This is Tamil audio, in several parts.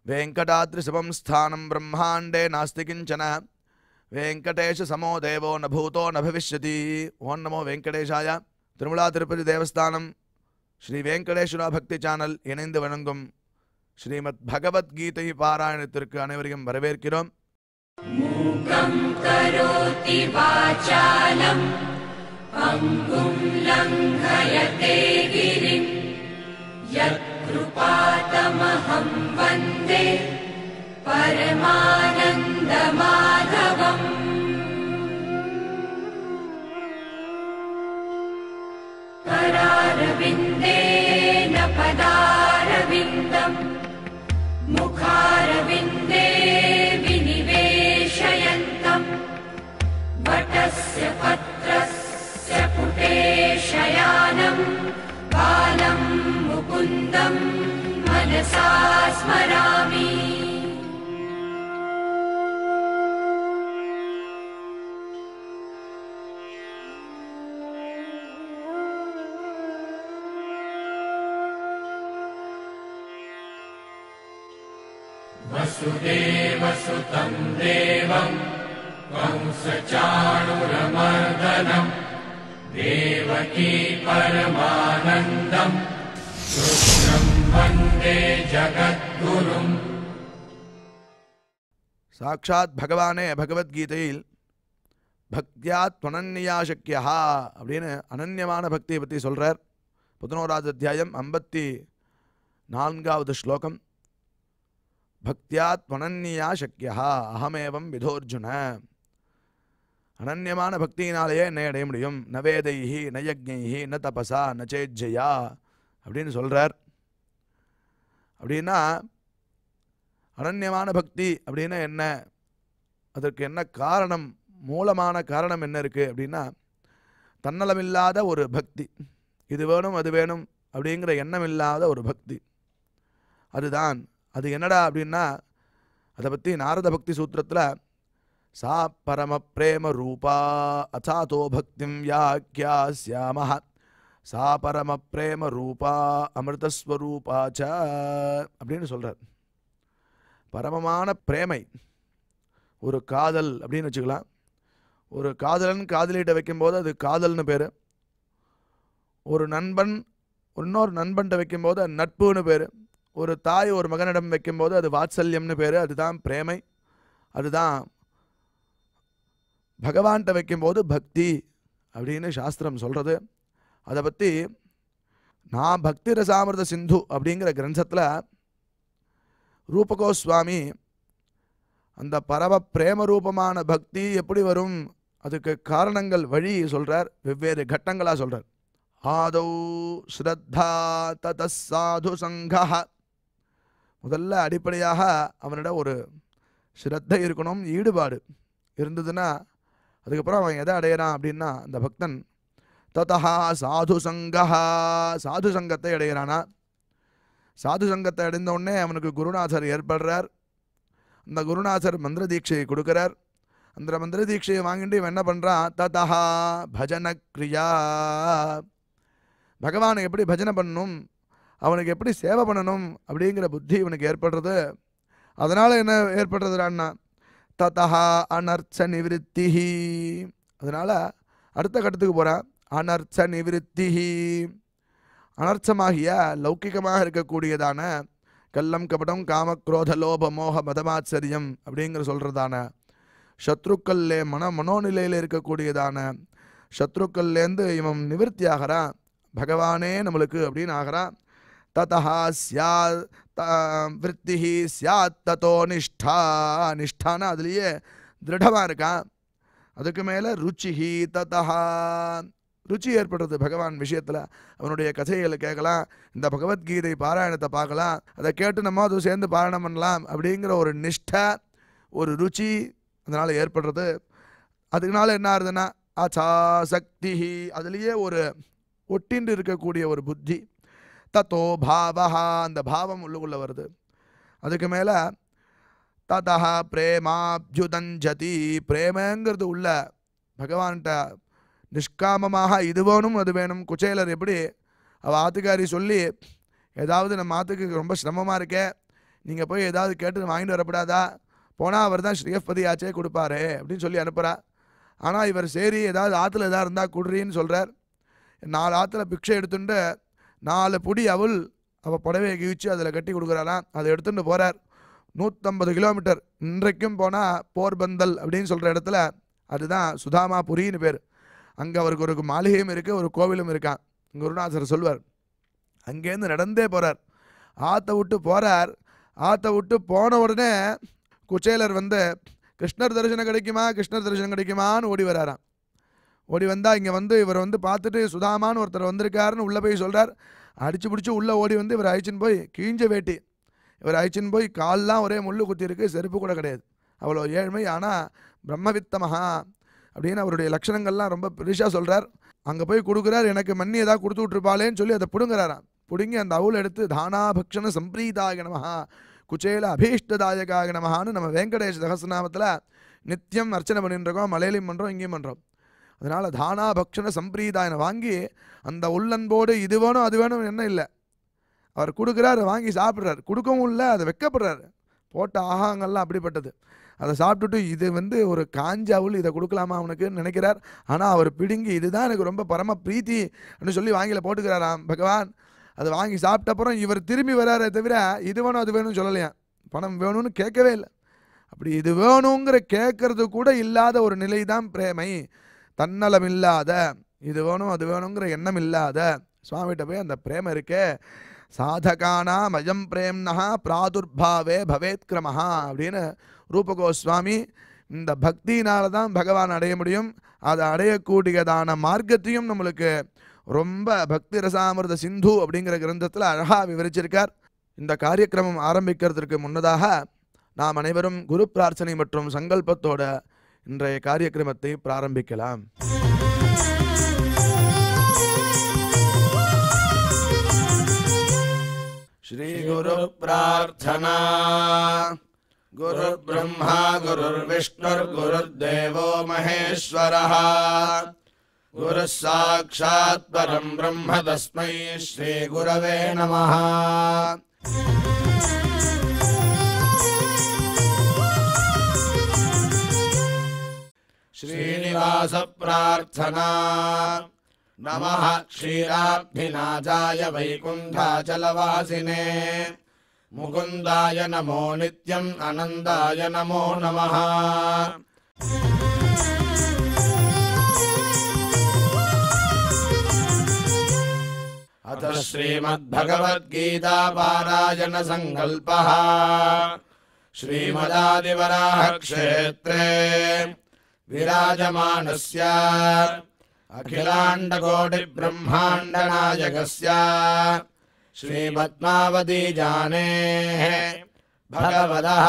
वेङ्कटाद्रिशमं स्थानं ब्रह्माण्डे नास्ति किञ्चन वेङ्कटेशसमो देवो न भूतो न भविष्यति ஓம் நமோ வெங்கடேஷாய திருமலா திருப்பதி தேவஸ்தானம் ஸ்ரீ வெங்கடேஸ்வரா பக்தி சேனல் இணைந்து வணங்கும் ஸ்ரீமத் பகவத்கீதை பாராயணத்திற்கு அனைவரையும் வரவேற்கிறோம் करोति वाचालम् पङ्गुम् लङ्घयते गिरिम् यत्कृपातमहं वन्दे परमानन्दमाधवम् करारविन्देन पदारविन्दम् मुखारविन्दे विनिवेशयन्तम् वटस्य पत्रस्य पुटे शयानम् बालम् मुकुन्दम् मनसा स्मरामि वसुदेवसुतम् देवम् कंसचाणुरमर्दनम् देवकी परमानन्दम् कृष्णम् वन्दे जगद्गुरुम् சாக்ஷாத் பகவானே பகவத்கீதையில் பக்தியா துவனன்யா சக்கியா அப்படின்னு அனன்யமான பக்தியை பற்றி சொல்கிறார் பதினோராவது அத்தியாயம் ஐம்பத்தி நான்காவது ஸ்லோகம் பக்தியா துவனன்யா சக்கியா அகமேவம் விதோர்ஜுன அனன்யமான பக்தியினாலேயே என்னை அடைய முடியும் ந வேதைஹி ந யஜ்ஞைஹி ந தபசா ந சேஜ்ஜயா அப்படின்னு சொல்கிறார் அப்படின்னா அனன்யமான பக்தி அப்படின்னா என்ன அதற்கு என்ன காரணம் மூலமான காரணம் என்ன இருக்குது அப்படின்னா தன்னலமில்லாத ஒரு பக்தி இது வேணும் அது வேணும் அப்படிங்கிற எண்ணம் இல்லாத ஒரு பக்தி அதுதான் அது என்னடா அப்படின்னா அதை பற்றி நாரத பக்தி சூத்திரத்தில் சா பரம பிரேம ரூபா அசாதோ பக்திம் வியாக்கியாஸ்யாம சா பரம பிரேம ரூபா அமிர்தஸ்வரூபா ச அப்படின்னு சொல்கிறார் பரமமான பிரேமை ஒரு காதல் அப்படின்னு வச்சுக்கலாம் ஒரு காதலன் காதலிட்ட வைக்கும்போது அது காதல்னு பேர் ஒரு நண்பன் இன்னொரு நண்பன்கிட்ட வைக்கும்போது அது நட்புன்னு பேர் ஒரு தாய் ஒரு மகனிடம் வைக்கும்போது அது வாத்சல்யம்னு பேர் அதுதான் பிரேமை அதுதான் பகவான்கிட்ட வைக்கும்போது பக்தி அப்படின்னு சாஸ்திரம் சொல்கிறது அதை பற்றி நான் பக்தி ரசாமிரத சிந்து அப்படிங்கிற கிரந்தத்தில் ரூபகோஸ்வாமி அந்த பரம பிரேம ரூபமான பக்தி எப்படி வரும் அதுக்கு காரணங்கள் வழி சொல்றார் வெவ்வேறு கட்டங்களாக சொல்றார் ஆதௌ ஸ்ரத்தா தத சாது சங்கா முதல்ல அடிப்படையாக அவனிடம் ஒரு ஸ்ரத்தை இருக்கணும் ஈடுபாடு இருந்ததுன்னா அதுக்கப்புறம் அவன் எதை அடையிறான் அப்படின்னா அந்த பக்தன் ததா சாது சங்கா சாது சங்கத்தை அடையிறானா சாது சங்கத்தை அடைந்த உடனே அவனுக்கு குருநாதர் ஏற்படுறார் அந்த குருநாதர் மந்திர தீட்சையை கொடுக்குறார் அந்த மந்திர தீட்சையை வாங்கிட்டு இவன் என்ன பண்ணுறான் ததா பஜன கிரியா பகவானை எப்படி பஜனை பண்ணணும் அவனுக்கு எப்படி சேவை பண்ணணும் அப்படிங்கிற புத்தி இவனுக்கு ஏற்படுறது அதனால் என்ன ஏற்படுறதுடான்னா ததா அனர்ச்ச நிவிருத்தி அதனால் அடுத்த கட்டத்துக்கு போகிறான் அனர்ச்ச நிவிருத்தி அனர்த்தமாகிய லௌக்கிகமாக இருக்கக்கூடியதான கள்ளம் கபடம் காமக்ரோத லோப மோக மதமாச்சரியம் அப்படிங்கிற சொல்கிறதான சத்ருக்கல்லே மன மனோநிலையில் இருக்கக்கூடியதான சத்ருக்கல்லேருந்து இவன் நிவர்த்தி ஆகிறான் பகவானே நம்மளுக்கு அப்படின்னு ஆகிறான் ததா சியா விற்த்தி சியாத் தத்தோ நிஷ்டா நிஷ்டான அதுலேயே திருடமாக இருக்கான் அதுக்கு மேலே ருச்சிஹி ததா ருச்சி ஏற்படுறது பகவான் விஷயத்தில் அவனுடைய கதைகளை கேட்கலாம் இந்த பகவத்கீதை பாராயணத்தை பார்க்கலாம் அதை கேட்டு நம்ம அது சேர்ந்து பாராயணம் பண்ணலாம் அப்படிங்கிற ஒரு நிஷ்டை ஒரு ருச்சி அதனால் ஏற்படுறது அதுக்குனால என்ன ஆகுதுன்னா அச்சா சக்தி அதுலேயே ஒரு ஒட்டின்று இருக்கக்கூடிய ஒரு புத்தி தத்தோ பாவஹா அந்த பாவம் உள்ளுக்குள்ளே வருது அதுக்கு மேலே ததா பிரேமாப்யுதஞ்சதி பிரேமங்கிறது உள்ள பகவான்கிட்ட நிஷ்காமமாக இது வேணும் அது வேணும் குச்சேலர் எப்படி அவள் ஆத்துக்காரி சொல்லி ஏதாவது நம்ம ஆத்துக்கு ரொம்ப சிரமமாக இருக்கே நீங்கள் போய் ஏதாவது கேட்டு வாங்கிட்டு வரப்படாதா போனால் அவர் தான் ஸ்ரீயப்பதி ஆச்சே கொடுப்பாரு அப்படின்னு சொல்லி அனுப்புகிறா ஆனால் இவர் சரி ஏதாவது ஆற்றுல ஏதாவது இருந்தால் குடுறின்னு சொல்கிறார் நாலு ஆற்றுல பிக்ஷை எடுத்துட்டு நாலு புடி அவள் அவள் புடவையை கிழிச்சு அதில் கட்டி கொடுக்குறாராம் அதை எடுத்துட்டு போகிறார் நூற்றம்பது கிலோமீட்டர் இன்றைக்கும் போனால் போர்பந்தல் அப்படின்னு சொல்கிற இடத்துல அதுதான் சுதாமாபுரின்னு பேர் அங்கே அவருக்கு ஒரு மாளிகையும் இருக்குது ஒரு கோவிலும் இருக்கான் குருநாதர் சொல்வார் அங்கேருந்து நடந்தே போகிறார் ஆற்றை விட்டு போகிறார் ஆற்றை விட்டு போன உடனே குச்சேலர் வந்து கிருஷ்ணர் தரிசனம் கிடைக்குமா கிருஷ்ணர் தரிசனம் கிடைக்குமான்னு ஓடி வராராம் ஓடி வந்தால் இங்கே வந்து இவர் வந்து பார்த்துட்டு சுதாமான்னு ஒருத்தர் வந்திருக்காருன்னு உள்ளே போய் சொல்கிறார் அடிச்சு பிடிச்சி உள்ளே ஓடி வந்து இவர் அழிச்சின்னு போய் கீஞ்ச வேட்டி இவர் அழிச்சின்னு போய் கால்லாம் ஒரே முள்ளு குத்தி இருக்கு செருப்பு கூட கிடையாது அவ்வளோ ஏழ்மை ஆனால் பிரம்மவித்தமஹா அப்படின்னு அவருடைய லட்சணங்கள்லாம் ரொம்ப பெருசாக சொல்கிறார் அங்கே போய் கொடுக்குறார் எனக்கு மண்ணி ஏதாவது கொடுத்து விட்ருப்பாளேன்னு சொல்லி அதை பிடுங்குறாராம் பிடுங்கி அந்த அவுள் எடுத்து தானாபக்ஷண சம்பிரீதாய நமஹா குச்சேல அபீஷ்டதாயகாக நமஹான்னு நம்ம வெங்கடேஷ் சகசநாமத்தில் நித்தியம் அர்ச்சனை பண்ணிட்டு இருக்கோம் மலையிலையும் பண்ணுறோம் இங்கேயும் பண்ணுறோம் அதனால் தானா பக்ஷண சம்பிரீதாயனை வாங்கி அந்த உள்ளன்போடு இது வேணும் அது வேணும் என்ன இல்லை அவர் கொடுக்குறாரு வாங்கி சாப்பிட்றாரு கொடுக்கவும் இல்லை அதை வெக்கப்படுறாரு போட்ட ஆகாங்கள்லாம் அப்படிப்பட்டது அதை சாப்பிட்டுட்டு இது வந்து ஒரு காஞ்ச அவுள் இதை கொடுக்கலாமா அவனுக்குன்னு நினைக்கிறார் ஆனால் அவர் பிடுங்கி இதுதான் எனக்கு ரொம்ப பரம பிரீத்தி அப்படின்னு சொல்லி வாங்கில போட்டுக்கிறாராம் பகவான் அதை வாங்கி சாப்பிட்ட அப்புறம் இவர் திரும்பி வராரே தவிர இது வேணும் அது வேணும்னு சொல்லலையா பணம் வேணும்னு கேட்கவே இல்லை அப்படி இது வேணுங்கிற கேட்கறது கூட இல்லாத ஒரு நிலை தான் பிரேமை தன்னலம் இல்லாத இது வேணும் அது வேணுங்கிற எண்ணம் இல்லாத சுவாமிகிட்ட போய் அந்த பிரேமம் இருக்கே சாதகானாம் அயம் பிரேம்னஹா பிராதுர்பாவே பவேத் கிரமஹா அப்படின்னு ரூபகோஸ்வாமி இந்த பக்தியினால தான் பகவான் அடைய முடியும் அதை அடையக்கூடியதான மார்க்கத்தையும் நம்மளுக்கு ரொம்ப பக்தி ரசாமிர்த சிந்து அப்படிங்கிற கிரந்தத்தில் அழகாக விவரிச்சிருக்கார் இந்த காரியக்கிரமம் ஆரம்பிக்கிறதுக்கு முன்னதாக நாம் அனைவரும் குரு பிரார்த்தனை மற்றும் சங்கல்பத்தோட இன்றைய காரியக்கிரமத்தை பிராரம்பிக்கலாம் ஸ்ரீ குரு பிரார்த்தனா குரு பிரம்மா குருர்விஷ்ணுர் குருர்தேவோ மகேஸ்வரः குரு சாட்சாத் பரம் பிரம்ம தஸ்மை ஸ்ரீ குரவே நமः श्रीनिवास प्रार्थना नमः क्षीराब्धिनाथाय वैकुण्ठाचलवासिने मुकुन्दाय नमो नित्यम् अनन्दाय नमो नमः अथ श्रीमद्भगवद्गीता पारायणसङ्कल्पः श्रीमदादिवराहक्षेत्रे विराजमानस्य अखिलाण्डकोटिब्रह्माण्डनायकस्य श्रीपद्मावतीजानेः भगवतः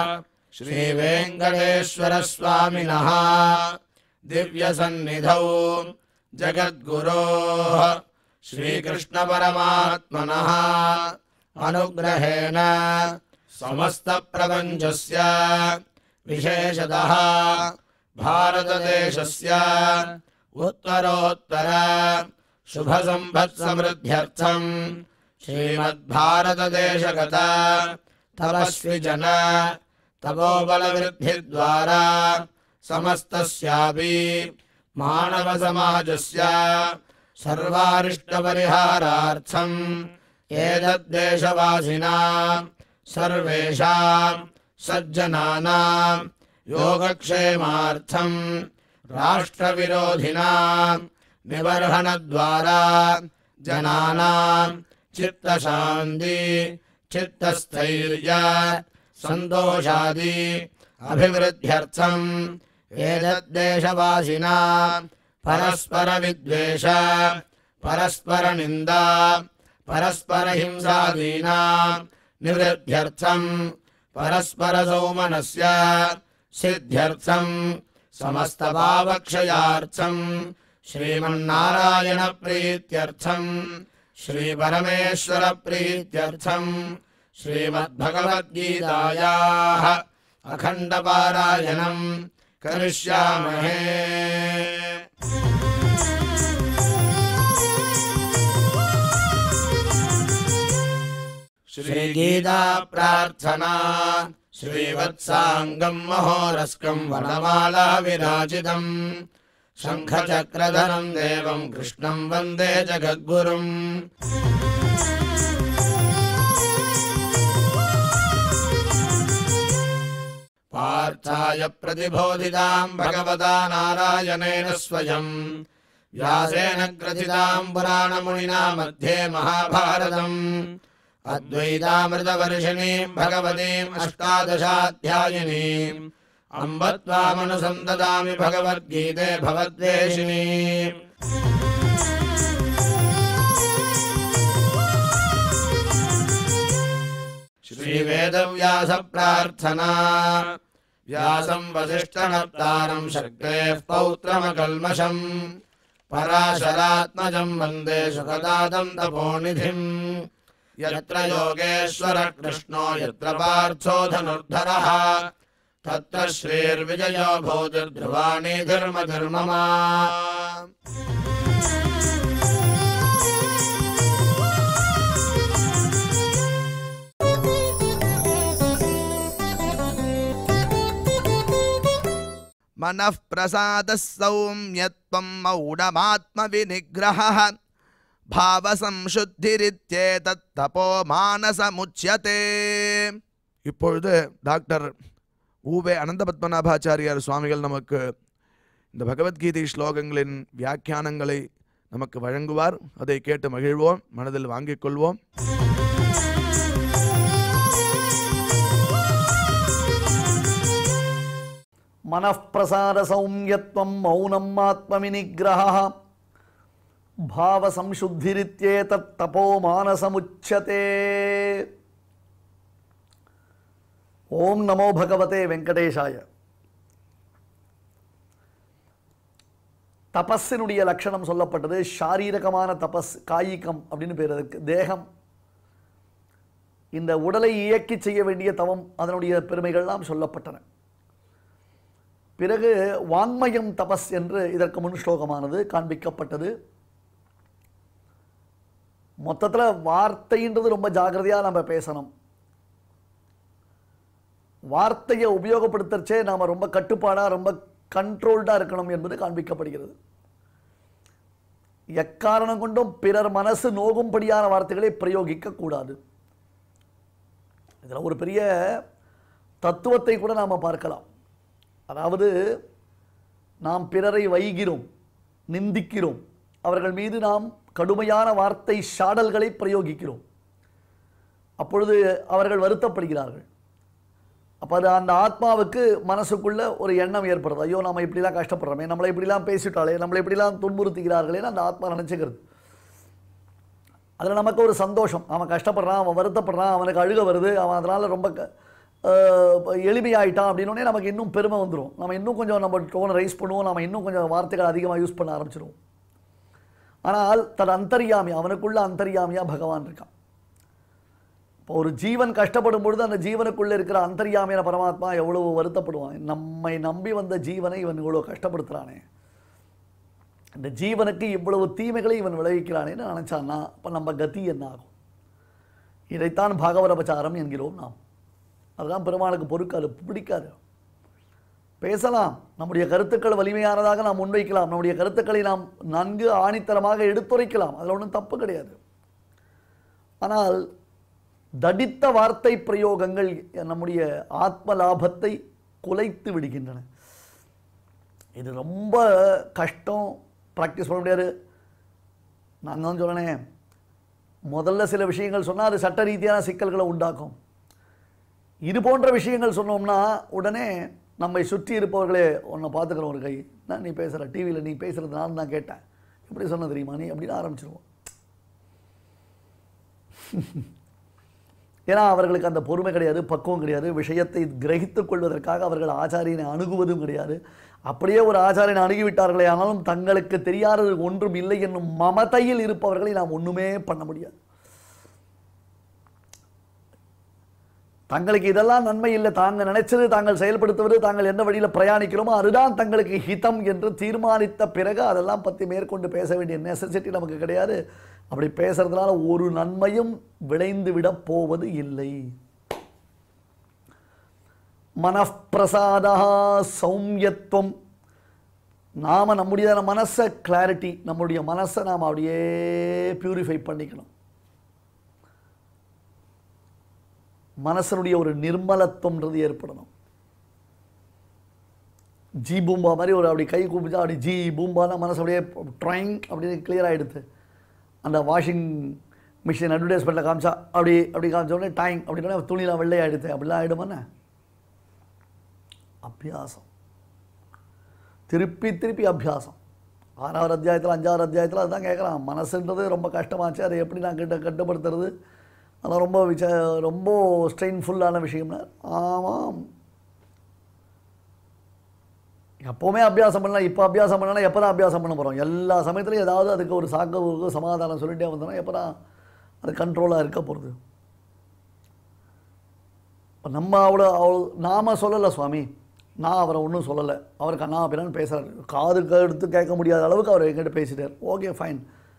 श्रीवेङ्कटेश्वरस्वामिनः दिव्यसन्निधौ जगद्गुरोः श्रीकृष्णपरमात्मनः अनुग्रहेण समस्तप्रपञ्चस्य विशेषतः भारतदेशस्य उत्तरोत्तर शुभसम्पत्समृद्ध्यर्थम् श्रीमद्भारतदेशगत तपस्विजन तपोबलवृद्धिद्वारा समस्तस्यापि मानवसमाजस्य सर्वारिष्टपरिहारार्थम् एतद्देशवासिनां सर्वेषां सज्जनानां योगक्षेमार्थम् राष्ट्रविरोधिनां निबर्हणद्वारा जनानां चित्तशान्ति चित्तस्थैर्य सन्तोषादि अभिवृद्ध्यर्थम् एतद्देशवासिनां परस्परविद्वेष परस्परनिन्दा परस्परहिंसादीनां निवृद्ध्यर्थम् परस्परसौमनस्य सिद्ध्यर्थम् समस्तभावक्षयार्थम् श्रीमन्नारायणप्रीत्यर्थम् श्रीपरमेश्वरप्रीत्यर्थम् श्रीमद्भगवद्गीतायाः अखण्डपारायणम् करिष्यामहे श्रीगीता प्रार्थना श्रीवत्साङ्गम् महोरस्कम् वनमाला विराजितम् शङ्खचक्रधरम् देवम् कृष्णम् वन्दे जगद्गुरुम् पार्थाय प्रतिबोधिताम् भगवता नारायणेन स्वयम् व्यासेन ग्रथिताम् पुराणमुनिना मध्ये महाभारतम् अद्वैतामृतवर्षिणीम् भगवतीम् अष्टादशाध्यायिनीम् अम्ब त्वामनुसन्ददामि भगवद्गीते भवद्वेषिणी श्रीवेदव्यासप्रार्थना व्यासम् वसिष्ठनप्तारम् शक्तेः पौत्रमकल्मषम् पराशरात्मजम् वन्दे सुखदादम् तपोनिधिम् यत्र योगेश्वर कृष्णो यत्र पार्थो धनुर्धरः तत्र श्रीर्विजयो भूतिर्ध्रुवाणि धर्मधर्ममा मनः प्रसादः सौम्यत्वम् मौढमात्मविनिग्रहः भावसंशुद्धिरित्येतत् தபோ மானசமுச்சியதே இப்பொழுது டாக்டர் ஊவே அனந்த பத்மநாபாச்சாரியார் சுவாமிகள் நமக்கு இந்த பகவத்கீதை ஸ்லோகங்களின் வியாக்கியானங்களை நமக்கு வழங்குவார் அதை கேட்டு மகிழ்வோம் மனதில் வாங்கிக் கொள்வோம் మనఃప్రసాద సౌమ్యత్వం మౌనం ఆత్మవినిగ్రహ భావ సంశుద్ధిరిత్యేతత్ తపో మానసముచ్యతే ఓం నమో భగవతే వెంకటేశాయ தபஸினுடைய லட்சணம் சொல்லப்பட்டது சாரீரகமான தபஸ் காயிகம் அப்படின்னு பேர் அதுக்கு தேகம் இந்த உடலை இயக்கி செய்ய வேண்டிய தவம் அதனுடைய பெருமைகள்லாம் சொல்லப்பட்டன பிறகு வாங்மயம் தபஸ் என்று இதற்கு முன் ஸ்லோகமானது காண்பிக்கப்பட்டது மொத்தத்தில் வார்த்தைன்றது ரொம்ப ஜாக்கிரதையாக நம்ம பேசணும் வார்த்தையை உபயோகப்படுத்துறச்சே நாம் ரொம்ப கட்டுப்பாடாக ரொம்ப கண்ட்ரோல்டாக இருக்கணும் என்பது காண்பிக்கப்படுகிறது எக்காரணம் கொண்டும் பிறர் மனசு நோகும்படியான வார்த்தைகளை பிரயோகிக்க கூடாது இதில் ஒரு பெரிய தத்துவத்தை கூட நாம் பார்க்கலாம் அதாவது நாம் பிறரை வைகிறோம் நிந்திக்கிறோம் அவர்கள் மீது நாம் கடுமையான வார்த்தை சாடல்களை பிரயோகிக்கிறோம் அப்பொழுது அவர்கள் வருத்தப்படுகிறார்கள் அப்போ அது அந்த ஆத்மாவுக்கு மனசுக்குள்ள ஒரு எண்ணம் ஏற்படுறது ஐயோ நம்ம இப்படிலாம் கஷ்டப்படுறோமே நம்மளை இப்படிலாம் பேசிட்டாலே நம்மளை இப்படிலாம் துன்புறுத்துகிறார்களேன்னு அந்த ஆத்மா நினச்சிக்கிறது அதில் நமக்கு ஒரு சந்தோஷம் அவன் கஷ்டப்படுறான் அவன் வருத்தப்படுறான் அவனுக்கு அழுக வருது அவன் அதனால் ரொம்ப க- ஆஹ் எளிமையாயிட்டான் அப்படின்னோடனே நமக்கு இன்னும் பெருமை வந்துடும் நம்ம இன்னும் கொஞ்சம் நம்ம டோனை ரைஸ் பண்ணுவோம் நம்ம இன்னும் கொஞ்சம் வார்த்தைகள் அதிகமாக யூஸ் பண்ண ஆரம்பிச்சிடுவோம் ஆனால் தன் அந்தர்யாமி அவனுக்குள்ள அந்தர்யாமியாக பகவான் இருக்கான் இப்போ ஒரு ஜீவன் கஷ்டப்படும் பொழுது அந்த ஜீவனுக்குள்ளே இருக்கிற அந்தர்யாமியான பரமாத்மா எவ்வளவு வருத்தப்படுவான் நம்மை நம்பி வந்த ஜீவனை இவன் இவ்வளோ கஷ்டப்படுத்துகிறானே இந்த ஜீவனுக்கு இவ்வளவு தீமைகளை இவன் விளைவிக்கிறானேன்னு நினச்சான்னா அப்போ நம்ம கதி என்ன ஆகும் இதைத்தான் பாகவரபச்சாரம் என்கிறோம் நாம் அதுதான் பெருமாளுக்கு பொறுக்காது பிடிக்காது பேசலாம் நம்முடைய கருத்துக்கள் வலிமையானதாக நாம் முன்வைக்கலாம் நம்முடைய கருத்துக்களை நாம் நன்கு ஆணித்தரமாக எடுத்துரைக்கலாம் அதில் ஒன்றும் தப்பு கிடையாது ஆனால் தடித்த வார்த்தை பிரயோகங்கள் நம்முடைய ஆத்ம லாபத்தை குலைத்து விடுகின்றன இது ரொம்ப கஷ்டம் ப்ராக்டிஸ் பண்ண முடியாது நான் தான் சொல்கிறேன் முதல்ல சில விஷயங்கள் சொன்னால் அது சட்ட ரீதியான சிக்கல்களை உண்டாக்கும் இது போன்ற விஷயங்கள் சொன்னோம்னா உடனே நம்மை சுற்றி இருப்பவர்களே உன்னை பார்த்துக்கிறோம் ஒரு கை நான் நீ பேசுகிற டிவியில் நீ பேசுகிறது நான் தான் கேட்டேன் எப்படி சொன்ன தெரியுமா நீ அப்படின்னு ஆரம்பிச்சிருவோம் ஏன்னா அவர்களுக்கு அந்த பொறுமை கிடையாது பக்குவம் கிடையாது விஷயத்தை கிரகித்துக் கொள்வதற்காக அவர்கள் ஆச்சாரியனை அணுகுவதும் கிடையாது அப்படியே ஒரு ஆச்சாரியனை அணுகிவிட்டார்களே ஆனாலும் தங்களுக்கு தெரியாதது ஒன்றும் இல்லை என்னும் மமதையில் இருப்பவர்களை நாம் ஒன்றுமே பண்ண முடியாது தங்களுக்கு இதெல்லாம் நன்மை இல்லை தாங்கள் நினைச்சது தாங்கள் செயல்படுத்துவது தாங்கள் எந்த வழியில் பிரயாணிக்கிறோமோ அதுதான் தங்களுக்கு ஹிதம் என்று தீர்மானித்த பிறகு அதெல்லாம் பற்றி மேற்கொண்டு பேச வேண்டிய நெசசிட்டி நமக்கு கிடையாது அப்படி பேசுறதுனால ஒரு நன்மையும் விளைந்து விட போவது இல்லை மனப்பிரசாதா சௌமியத்துவம் நாம் நம்முடைய மனசை கிளாரிட்டி நம்முடைய மனசை நாம் அப்படியே பியூரிஃபை பண்ணிக்கணும் மனசனுடைய ஒரு நிர்மலத்துவம்ன்றது ஏற்படணும் ஜி பூம்பா மாதிரி ஒரு அப்படி கை கூப்பிச்சா அப்படி ஜி பூம்பானா மனசு அப்படியே ட்ரைங் அப்படின்னு கிளியர் ஆகிடுது அந்த வாஷிங் மிஷின் அட்வர்டைஸ்மெண்ட்டில் காமிச்சா அப்படி அப்படி காமிச்ச உடனே டைம் அப்படின்னா துணிலாம் வெள்ளையாயிடுது அப்படிலாம் ஆகிடுமாண்ணே அபியாசம் திருப்பி திருப்பி அபியாசம் ஆறாவது அத்தியாயத்தில் அஞ்சாவது அத்தியாயத்தில் அதுதான் கேட்குறான் மனசுன்றது ரொம்ப கஷ்டமாச்சு அதை எப்படி நான் கிட்ட கட்டுப்படுத்துறது அதெல்லாம் ரொம்ப விச ரொம்ப ஸ்ட்ரெயின்ஃபுல்லான விஷயம்னா ஆமாம் எப்போவுமே அபியாசம் பண்ணலாம் இப்போ அபியாசம் பண்ணலாம் எப்போ தான் அபியாசம் பண்ண போகிறோம் எல்லா சமயத்துலையும் ஏதாவது அதுக்கு ஒரு சாக்கு ஒரு சமாதானம் சொல்லிட்டே வந்தோம்னா எப்போ தான் அது கண்ட்ரோலாக இருக்க போகிறது இப்ப நம்ம அவ்வளோ அவ்வளோ நாம சொல்லலை சுவாமி நான் அவரை ஒன்றும் சொல்லலை அவர் கண்ணா அப்படின்னு பேசுகிறார் காதுக்கு எடுத்து கேட்க முடியாத அளவுக்கு அவர் என்கிட்ட பேசிட்டார் ஓகே ஃபைன்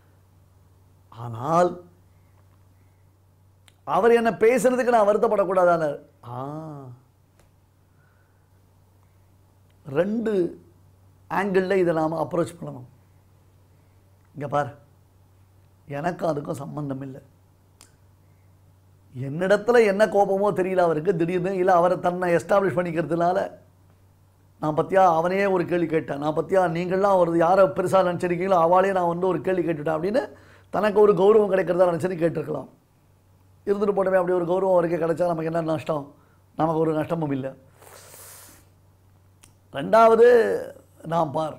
ஆனால் அவர் என்ன பேசுறதுக்கு நான் வருத்தப்படக்கூடாதான ஆ ரெண்டு ஆங்கிளில் இதை நாம் அப்ரோச் பண்ணணும் இங்கே பார் எனக்கும் அதுக்கும் சம்பந்தம் இல்லை என்னிடத்துல என்ன கோபமோ தெரியல அவருக்கு திடீர்னு இல்லை அவரை தன்னை எஸ்டாப்ளிஷ் பண்ணிக்கிறதுனால நான் பத்தியா அவனையே ஒரு கேள்வி கேட்டேன் நான் பத்தியா நீங்கள்லாம் ஒரு யாரை பெருசாக நினச்சிருக்கீங்களோ அவளையே நான் வந்து ஒரு கேள்வி கேட்டுட்டேன் அப்படின்னு தனக்கு ஒரு கௌரவம் கிடைக்கிறதா நினச்சி கேட்டிருக்கலாம் இருந்துட்டு போட்டவே அப்படி ஒரு கௌரவம் அவருக்கே கிடைச்சா நமக்கு என்ன நஷ்டம் நமக்கு ஒரு நஷ்டமும் இல்லை ரெண்டாவது நான் பார்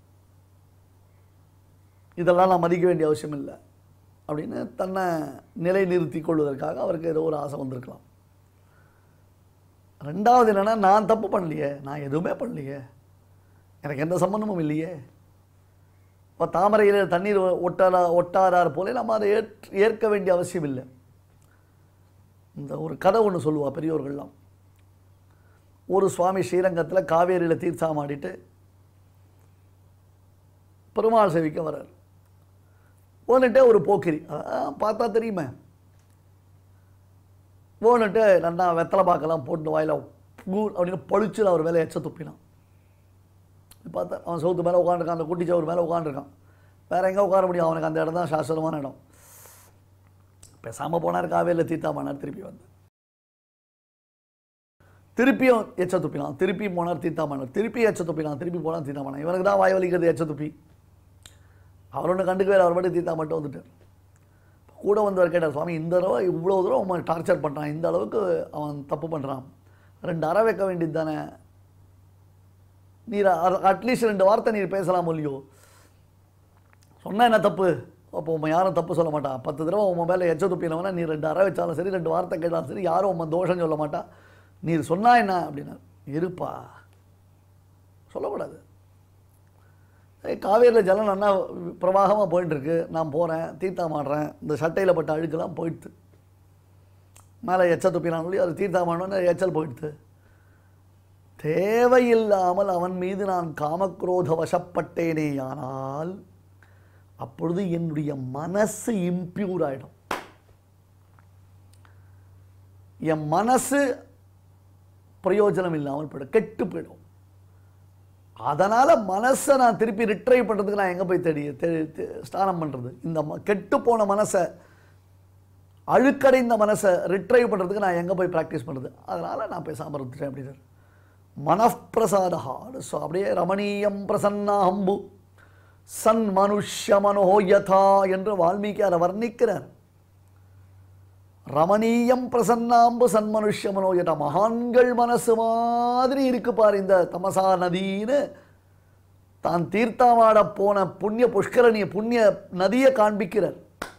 இதெல்லாம் நான் மதிக்க வேண்டிய அவசியம் இல்லை அப்படின்னு தன்னை நிலைநிறுத்தி கொள்வதற்காக அவருக்கு ஏதோ ஒரு ஆசை வந்திருக்கலாம் ரெண்டாவது என்னென்னா நான் தப்பு பண்ணலையே நான் எதுவுமே பண்ணலையே எனக்கு எந்த சம்மந்தமும் இல்லையே இப்போ தாமரையில் தண்ணீர் ஒட்டாரா ஒட்டாரார் போல நம்ம அதை ஏற் ஏற்க வேண்டிய அவசியம் இல்லை இந்த ஒரு கதை ஒன்று சொல்லுவா பெரியோர்கள்லாம் ஒரு சுவாமி ஸ்ரீரங்கத்தில் காவேரியில் தீர்த்தாமாடிட்டு பெருமாள் சேவிக்க வர்றார் போனுட்டே ஒரு போக்கிரி அதான் பார்த்தா தெரியுமே போனுட்டு நல்லா வெத்தலை பாக்கெல்லாம் போட்டு வாயில பூ அப்படின்னு பளிச்சு அவர் மேலே எச்ச துப்பினான் பார்த்தா அவன் சவுத்து மேலே உட்காந்துருக்கான் அந்த குட்டி சவுறு மேலே உட்காந்துருக்கான் வேற எங்கே உட்கார முடியும் அவனுக்கு அந்த இடம் தான் சாஸ்வதமான இடம் பேசாமல் போனார் காவேரியில் தீர்த்தாமானார் திருப்பி வந்து திருப்பியும் எச்ச துப்பினான் திருப்பி போனார் தீர்த்தாமானார் திருப்பி எச்ச துப்பினான் திருப்பி போனார் தீர்த்தாமானார் இவனுக்கு தான் வாய் வலிக்கிறது எச்ச துப்பி அவர் ஒன்று கண்டுக்கவே அவர் மட்டும் தீர்த்தா மட்டும் வந்துட்டார் கூட வந்தவர் கேட்டார் சுவாமி இந்த தடவை இவ்வளோ தூரம் அவன் டார்ச்சர் பண்ணுறான் இந்த அளவுக்கு அவன் தப்பு பண்ணுறான் ரெண்டு அறை வைக்க வேண்டியது தானே நீர் அட்லீஸ்ட் ரெண்டு வார்த்தை நீர் பேசலாம் இல்லையோ சொன்னா என்ன தப்பு அப்போ உன் யாரும் தப்பு சொல்ல மாட்டான் பத்து தடவை உன் மேலே எச்ச துப்பினவனா நீ ரெண்டு அறை வச்சாலும் சரி ரெண்டு வார்த்தை கேட்டாலும் சரி யாரும் உன் தோஷம் சொல்ல மாட்டான் நீர் சொன்னா என்ன அப்படின்னா இருப்பா சொல்லக்கூடாது ஏய், காவேரியில் ஜலம் நல்லா பிரவாகமாக போயிட்டுருக்கு நான் போகிறேன் தீர்த்தாமாடுறேன் இந்த சட்டையில் பட்ட அழுக்கெல்லாம் போயிடுது மேலே எச்சல் துப்பினான் சொல்லி அது தீர்த்தாமாடணுன்னு எச்சல் போயிடுது தேவையில்லாமல் அவன் மீது நான் காமக்ரோத வசப்பட்டேனேயானால் அப்பொழுது என்னுடைய மனசு இம்பியூர் ஆயிடும் என் மனசு பிரயோஜனம் இல்லாமல் போயிடும் கெட்டு போயிடும் அதனால மனசை நான் திருப்பி ரிட்ரைவ் பண்றதுக்கு நான் எங்க போய் தேடி தே- தே- ஸ்நானம் பண்றது இந்த ம- கெட்டு போன மனசை அழுக்கடைந்த மனசை ரிட்ரைவ் பண்றதுக்கு நான் எங்க போய் ப்ராக்டிஸ் பண்றது அதனால நான் பேசாம இருந்துட்டேன் அப்படின்னாரு மனப்பிரசாதா ஸோ அப்படியே ரமணீயம் பிரசன்னாம்பு சன் மனுஷ்ய மனோயதா என்று வால்மீகி அதை வர்ணிக்கிறார் ரமணீயம் பிரசன்னாம்பு சன்மனுஷ்ய மனோயதா மகான்கள் மனசு மாதிரி இருக்கு பாரு இந்த தமசா நதின்னு தான் தீர்த்தமாட போன புண்ணிய புஷ்கரணிய புண்ணிய நதியை காண்பிக்கிறார்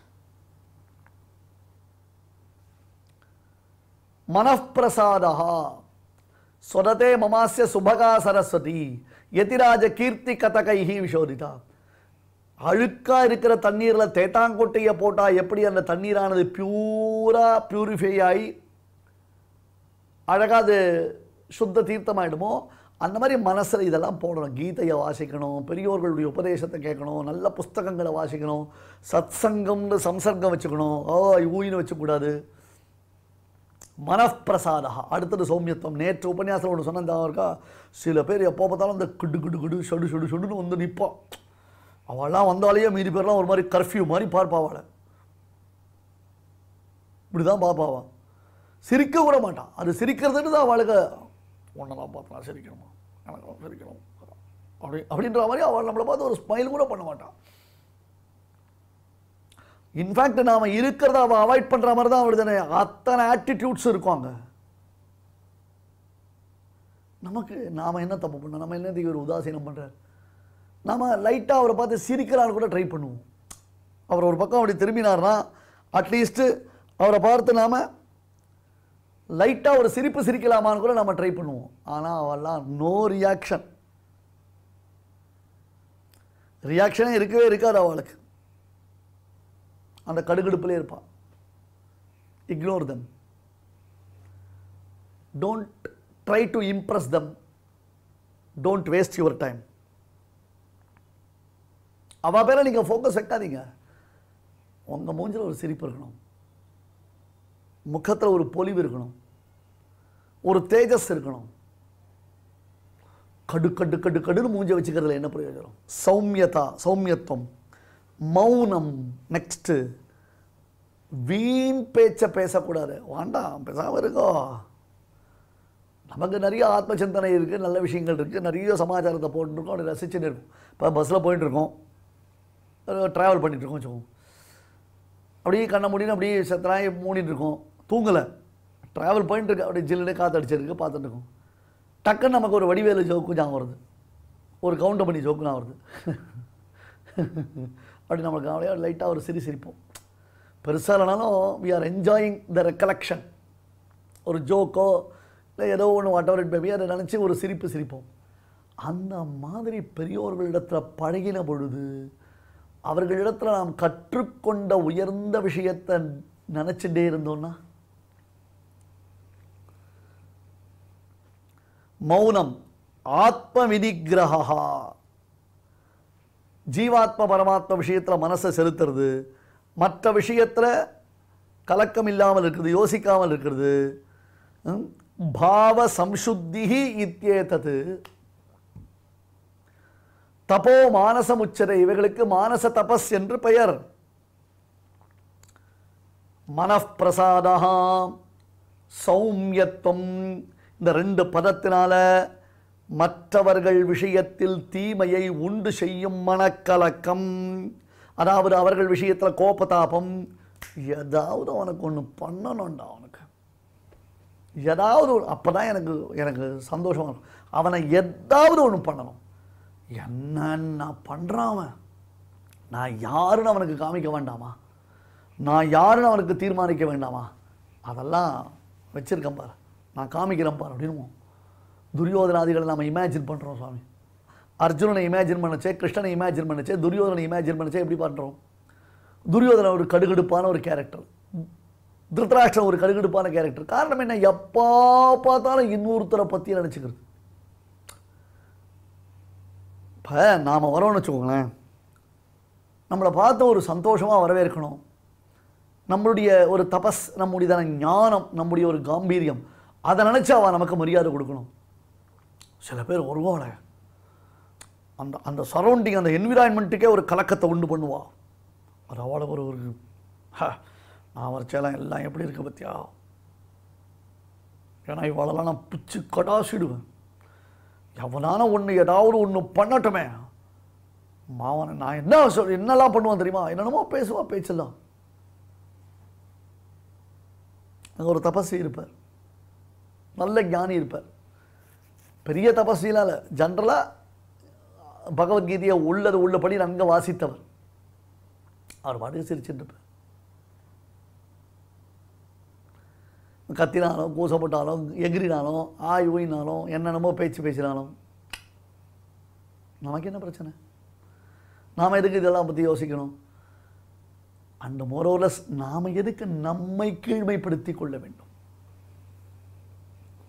மனப்பிரசாதா சொததே மமாஸ்ய சுபகா சரஸ்வதி யதிராஜ கீர்த்தி கதகைஹி விஷோதிதா அழுக்கா இருக்கிற தண்ணீர்ல தேத்தாங்கொட்டையை போட்டா எப்படி அந்த தண்ணீரானது பியூரா பியூரிஃபை ஆகி அழகாக அது சுத்த தீர்த்தமாயிடுமோ அந்த மாதிரி மனசில் இதெல்லாம் போடணும் கீதையை வாசிக்கணும் பெரியோர்களுடைய உபதேசத்தை கேட்கணும் நல்ல புஸ்தகங்களை வாசிக்கணும் சத் சங்கம்னு சம்சர்க்கம் வச்சுக்கணும் ஓ ஊயின்னு வச்சுக்கூடாது மனப்பிரசாதா அடுத்தது சௌமியத்துவம் நேற்று உபன்யாசத்தில் ஒன்று சொன்ன இருக்கா சில பேர் எப்போ பார்த்தாலும் அந்த கிடு கிடு கிடு ஷடு ஷடு ஷடுன்னு வந்து நிற்பான் அவள்லாம் வந்தாலேயே மீதி பேர்லாம் ஒரு மாதிரி கர்ஃப்யூ மாதிரி பார்ப்பா அவளை இப்படி தான் பார்ப்பாவா சிரிக்க கூட மாட்டான் அது சிரிக்கிறதுன்னு தான் அவளுக்கு ஒன்றெல்லாம் பார்த்து நான் சிரிக்கணுமா எனக்கு சிரிக்கணும் அப்படி அப்படின்ற மாதிரி அவள் நம்மளை பார்த்து ஒரு ஸ்மைல் கூட பண்ண மாட்டான் இன்ஃபேக்ட் நாம இருக்கிறத அவள் அவாய்ட் பண்ற மாதிரி தான் அவளுதானே அத்தனை ஆட்டிடியூட்ஸ் இருக்கும் அங்க நமக்கு நாம என்ன தப்பு பண்ணோம் நம்ம என்னத்துக்கு ஒரு உதாசீனம் பண்றார் நாம லைட்டா அவரை பார்த்து சிரிக்கலான்னு கூட ட்ரை பண்ணுவோம் அவர் ஒரு பக்கம் அப்படி திரும்பினார்னா அட்லீஸ்ட் அவரை பார்த்து நாம லைட்டா ஒரு சிரிப்பு சிரிக்கலாமான்னு கூட நம்ம ட்ரை பண்ணுவோம் ஆனா அவெல்லாம் நோ ரியாக்ஷன் ரியாக்ஷனே இருக்கவே இருக்காது அவளுக்கு அந்த கடுகடுப்புலே இருப்பான் ignore them don't try to impress them don't waste your time அவ பேரை நீங்கள் ஃபோக்கஸ் வைக்காதீங்க உங்கள் மூஞ்சில் ஒரு சிரிப்பு இருக்கணும் முகத்தில் ஒரு பொலிவு இருக்கணும் ஒரு தேஜஸ் இருக்கணும் கடு கடு கடு கடுன்னு மூஞ்ச வச்சுக்கிறதுல என்ன பிரயோஜனம் சௌமியதா சௌமியத்துவம் மௌனம் நெக்ஸ்ட்டு வீண் பேச்சை பேசக்கூடாது வேண்டாம் பேசாமல் இருக்கோ நமக்கு நிறைய ஆத்ம சிந்தனை இருக்குது நல்ல விஷயங்கள் இருக்குது நிறைய சமாச்சாரத்தை போட்டுருக்கோம் அப்படி ரசிச்சுட்டு இருக்கும் இப்போ பஸ்ஸில் போயிட்டு இருக்கோம் ட்ராவல் பண்ணிட்டு இருக்கோம் வச்சுக்கோங்க அப்படியே கண்ணை மூடின்னு அப்படியே சத்தனாய் மூடிட்டு இருக்கோம் தூங்கலை ட்ராவல் பண்ணிட்டு இருக்கு அப்படியே ஜில்லுனே காற்று அடிச்சிருக்கு பார்த்துட்டு இருக்கோம் டக்குன்னு நமக்கு ஒரு வடிவேலு ஜோக்கு ஞாபகம் வருது ஒரு கவுண்டர் பண்ணி ஜோக்கு ஞாபகம் வருது அப்படி நம்மளுக்கு அப்படியே லைட்டாக ஒரு சிரி சிரிப்போம் பெருசாக இல்லைனாலும் we are enjoying the recollection ஒரு ஜோக்கோ இல்லை ஏதோ ஒன்று வாட் எவர் இட் மேபி அதை நினச்சி ஒரு சிரிப்பு சிரிப்போம் அந்த மாதிரி பெரியோர்களிடத்தில் பழகின பொழுது அவர்களிடத்தில் நாம் கற்றுக்கொண்ட உயர்ந்த விஷயத்தை நினச்சிட்டே இருந்தோம்னா மௌனம் ஆத்ம வினிகிரகா ஜீவாத்ம பரமாத்ம விஷயத்தில் மனசை செலுத்துறது மற்ற விஷயத்தில் கலக்கம் இல்லாமல் இருக்கிறது யோசிக்காமல் இருக்கிறது ம், பாவ சம்சுத்தி இத்தியேதது தபோ மானசமுச்சரை இவைகளுக்கு மானச தபஸ் என்று பெயர் மனப்பிரசாதா சௌமியத்துவம் இந்த ரெண்டு பதத்தினால மற்றவர்கள் விஷயத்தில் தீமையை உண்டு செய்யும் மனக்கலக்கம் அதாவது அவர்கள் விஷயத்தில் கோபதாபம் ஏதாவது அவனுக்கு ஒன்று பண்ணணும்டா அவனுக்கு ஏதாவது ஒரு அப்போ தான் எனக்கு எனக்கு சந்தோஷமா இருக்கும் அவனை ஏதாவது ஒன்று பண்ணணும் என்ன நான் பண்ணுறான் அவன் நான் யாருன்னு அவனுக்கு காமிக்க வேண்டாமா நான் யாருன்னு அவனுக்கு தீர்மானிக்க வேண்டாமா அதெல்லாம் வச்சிருக்கேன் பாரு நான் காமிக்கிறேன் பாரு அப்படின்னு துரியோதனாதிகளை நம்ம இமேஜின் பண்ணுறோம் சுவாமி அர்ஜுனனை இமேஜின் பண்ணச்சே கிருஷ்ணனை இமேஜின் பண்ணச்சே துரியோதனை இமேஜின் பண்ணச்சே எப்படி பண்ணுறோம் துரியோதனன் ஒரு கடுகடுப்பான ஒரு கேரக்டர் திருத்தராஷ்டிரன் ஒரு கடுகடுப்பான கேரக்டர் காரணம் என்ன எப்போ பார்த்தாலும் இன்னொருத்தரை பற்றி நினச்சிக்கிறது இப்போ நாம் வரோம்னு வச்சுக்கோங்களேன் நம்மளை பார்த்து ஒரு சந்தோஷமாக வரவேற்கணும் நம்மளுடைய ஒரு தபஸ் நம்முடையதான ஞானம் நம்முடைய ஒரு காம்பீரியம் அதை நினச்சி அவன் நமக்கு மரியாதை கொடுக்கணும் சில பேர் வருவாள அந்த அந்த சரௌண்டிங் அந்த என்விரான்மெண்ட்டுக்கே ஒரு கலக்கத்தை உண்டு பண்ணுவா அது அவளுக்கு ஒரு ஒரு ஹ, நான் வரைச்செல்லாம் எல்லாம் எப்படி இருக்கு பத்தியா ஏன்னா இவளெல்லாம் நான் பிச்சு கடாசிடுவேன் எவனான ஒன்று ஏதாவது ஒன்று பண்ணட்டுமே மாவன நான் என்ன சொல் என்னெல்லாம் பண்ணுவான் தெரியுமா என்னென்னமோ பேசுவா பேச்செல்லாம் அங்கே ஒரு தபஸ்வி இருப்பார் நல்ல ஞானி இருப்பார் பெரிய தபஸ்விலாம் இல்லை ஜென்ரலாக பகவத்கீதையை உள்ளது உள்ளபடி நன்கு வாசித்தவர் அவர் பாட்டுக்கு சிரிச்சுட்டு இருப்பார் கத்தினாலும் கூசப்பட்டாலும் எகிரினாலும் ஆய் ஊயினாலும் என்னென்னமோ பேச்சு பேசினாலும் நமக்கு என்ன பிரச்சனை நாம் எதுக்கு இதெல்லாம் பற்றி யோசிக்கணும் அண்ட் மோரோலஸ் நாம் எதுக்கு நம்மை கீழ்மைப்படுத்திக் கொள்ள வேண்டும்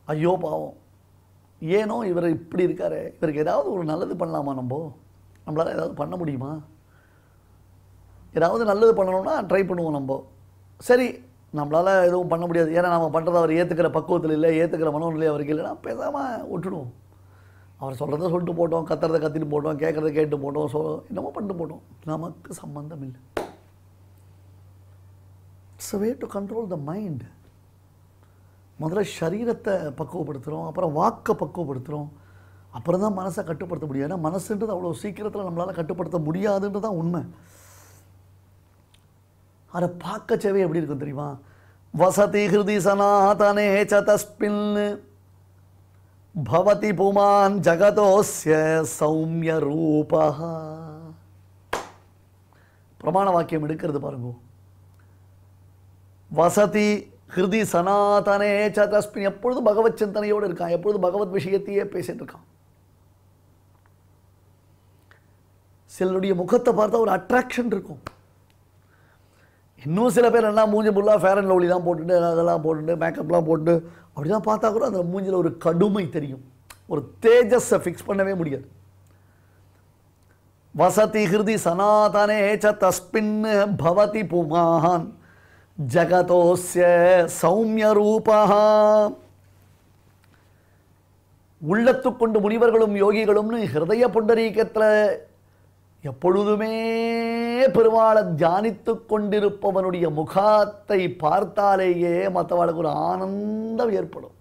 ஐயோ பாவம் ஏனோ இவர் இப்படி இருக்காரு இவருக்கு ஏதாவது ஒரு நல்லது பண்ணலாமா நம்ம நம்மளால ஏதாவது பண்ண முடியுமா ஏதாவது நல்லது பண்ணணும்னா ட்ரை பண்ணுவோம் நம்ம சரி நம்மளால எதுவும் பண்ண முடியாது ஏன்னா நம்ம பண்ணுறதை அவர் ஏற்றுக்கிற பக்குவத்தில் இல்லை ஏற்றுக்கிற மனோநிலை அவருக்கு இல்லைன்னா பேசாமல் விட்டுடுவோம் அவர் சொல்கிறத சொல்லிட்டு போட்டோம் கத்துறதை கத்திட்டு போட்டோம் கேட்குறத கேட்டு போட்டோம் சொ என்னமோ பண்ணிட்டு போட்டோம் நமக்கு சம்பந்தம் இல்லை it's way to control the mind முதல்ல சரீரத்தை பக்குவப்படுத்துகிறோம் அப்புறம் வாக்கை பக்குவப்படுத்துகிறோம் அப்புறம் தான் மனசை கட்டுப்படுத்த முடியும் ஏன்னா மனசுன்றது அவ்வளோ சீக்கிரத்தில் நம்மளால் கட்டுப்படுத்த முடியாதுன்றது தான் உண்மை அதை பார்க்கச்சவே எப்படி இருக்கும் தெரியுமா வசதி ஹிருதி சனாதனே ச தஸ்மின் பவதி புமான் ஜகதோஸ்ய சௌமிய ரூபா பிரமாண வாக்கியம் எடுக்கிறது பாருங்க வசதி ஹிருதி சனாதனே ச தஸ்மின் எப்பொழுதும் பகவத் சிந்தனையோடு இருக்கான் எப்பொழுதும் பகவத் விஷயத்தையே பேசிட்டு இருக்கான் சிலருடைய முகத்தை பார்த்தா ஒரு அட்ராக்ஷன் இருக்கும் இன்னும் சில பேர் என்ன மூஞ்சி ஃபுல்லாக ஃபேர் அண்ட் லவ்லிலாம் போட்டுட்டு அதெல்லாம் போட்டுட்டு மேக்கப்லாம் போட்டு அப்படிலாம் பார்த்தா கூட அந்த மூஞ்சில் ஒரு கடுமை தெரியும் ஒரு தேஜஸை ஃபிக்ஸ் பண்ணவே முடியாது வசதி ஹிருதி சனாதனே ச தஸ்மின் பவதி புமான் ஜகதோஸ்ய சௌமிய ரூபா உள்ளத்துக்கொண்டு முனிவர்களும் யோகிகளும்னு ஹிருதய புண்டரீகத்தில் எப்பொழுதுமே பெருமாளை தியானித்து கொண்டிருப்பவனுடைய முகத்தை பார்த்தாலேயே மற்றவளுக்கு ஒரு ஆனந்தம் ஏற்படும்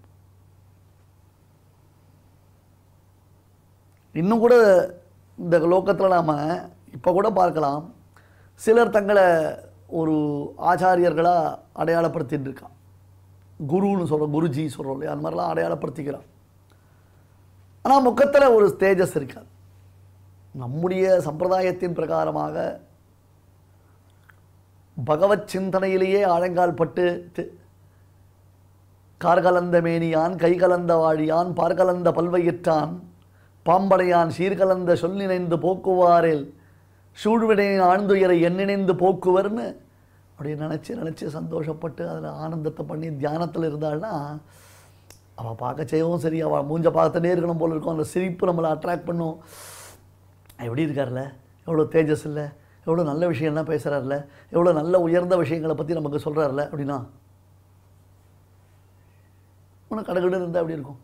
இன்னும் கூட இந்த லோக்கத்தில் நாம் இப்போ கூட பார்க்கலாம் சிலர் தங்களை ஒரு ஆச்சாரியர்களாக அடையாளப்படுத்திட்டு இருக்கான் குருன்னு சொல்கிறோம் குருஜி சொல்கிறோம் இல்லையா அந்த மாதிரிலாம் அடையாளப்படுத்திக்கிறான் ஆனால் முகத்தில் ஒரு தேஜஸ் இருக்காது நம்முடைய சம்பிரதாயத்தின் பிரகாரமாக பகவத் சிந்தனையிலேயே ஆழங்கால் பட்டு தி- கார்கலந்த மேனியான் கைகலந்த வாழியான் பார்கலந்த பல்வையிற்றான் பாம்படையான் சீர்கலந்த சொல் நினைந்து போக்குவாரில் சூழ்வினையின் ஆழ்ந்துயரை எண்ணிணைந்து போக்குவர்னு அப்படி நினச்சி நினச்சி சந்தோஷப்பட்டு அதில் ஆனந்தத்தை பண்ணி தியானத்தில் இருந்தாள்னா அவள் பார்க்க செய்யவும் சரி அவள் மூஞ்ச பார்த்துட்டே இருக்கணும் போல இருக்கும் அந்த சிரிப்பு நம்மளை அட்ராக்ட் பண்ணும் எப்படி இருக்கார்ல எவ்வளோ தேஜஸ் இல்லை எவ்வளோ நல்ல விஷயம்லாம் பேசுகிறார்ல எவ்வளோ நல்ல உயர்ந்த விஷயங்களை பற்றி நமக்கு சொல்கிறார்ல அப்படின்னா உனக்கு கடகடு இருந்தால் எப்படி இருக்கும்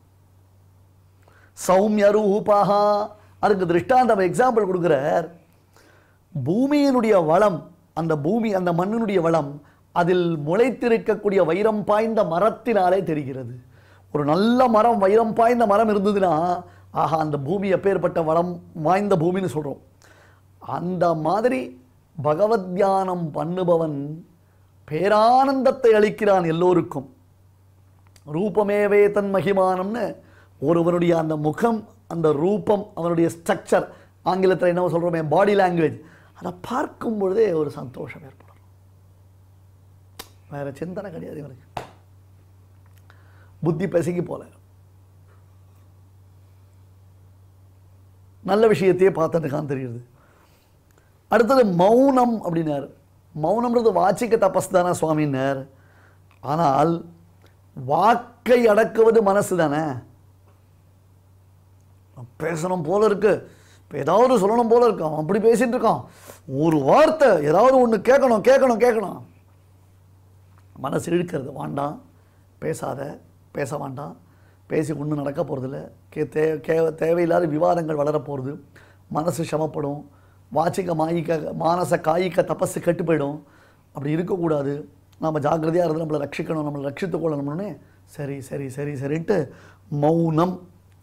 சௌமிய ரூபாகா அதுக்கு திருஷ்டாந்தம் எக்ஸாம்பிள் கொடுக்குறார் பூமியினுடைய வளம் அந்த பூமி அந்த மண்ணினுடைய வளம் அதில் முளைத்திருக்கக்கூடிய வைரம் பாய்ந்த மரத்தினாலே தெரிகிறது ஒரு நல்ல மரம் வைரம் பாய்ந்த மரம் இருந்ததுன்னா ஆஹா அந்த பூமி எப்பேற்பட்ட வளம் வாய்ந்த பூமின்னு சொல்கிறோம் அந்த மாதிரி பகவத் தியானம் பண்ணுபவன் பேரானந்தத்தை அளிக்கிறான் எல்லோருக்கும் ரூபமேவே தன் மகிமானம்னு ஒருவனுடைய அந்த முகம் அந்த ரூபம் அவனுடைய ஸ்ட்ரக்சர் ஆங்கிலத்தில் என்ன சொல்கிறோமே பாடி லாங்குவேஜ் அதை பார்க்கும் பொழுதே ஒரு சந்தோஷம் ஏற்படும் வேற சிந்தனை கிடையாது இவனுக்கு புத்தி பிசகி போல நல்ல விஷயத்தையே பார்த்துட்டுக்கான்னு தெரியுது அடுத்தது மௌனம் அப்படின்னாரு மௌனம்ன்றது வாச்சிக்க தபஸ் தானே சுவாமின்னார் ஆனால் வாக்கை அடக்குவது மனசு தானே பேசணும் போல இருக்கு இப்போ ஏதாவது சொல்லணும் போல இருக்கு அவன் அப்படி பேசிட்டு இருக்கான் ஒரு வார்த்தை ஏதாவது ஒன்று கேட்கணும் கேட்கணும் கேட்கணும் மனசு இழுக்கிறது வேண்டாம் பேசாத பேச வேண்டாம் பேசி ஒன்றும் நடக்க போகிறதில்ல கே தே கே தேவையில்லாத விவாதங்கள் வளரப்போகிறது மனசு சமப்படும் வாச்சிக்க மாயிக்க மானச காய்க்க தபசு கெட்டு போயிடும் அப்படி இருக்கக்கூடாது நாம் ஜாக்கிரதையாக இருந்து நம்மளை ரட்சிக்கணும் நம்மளை ரட்சித்து கொள்ளணும்னு சரி சரி சரி சரின்ட்டு மௌனம்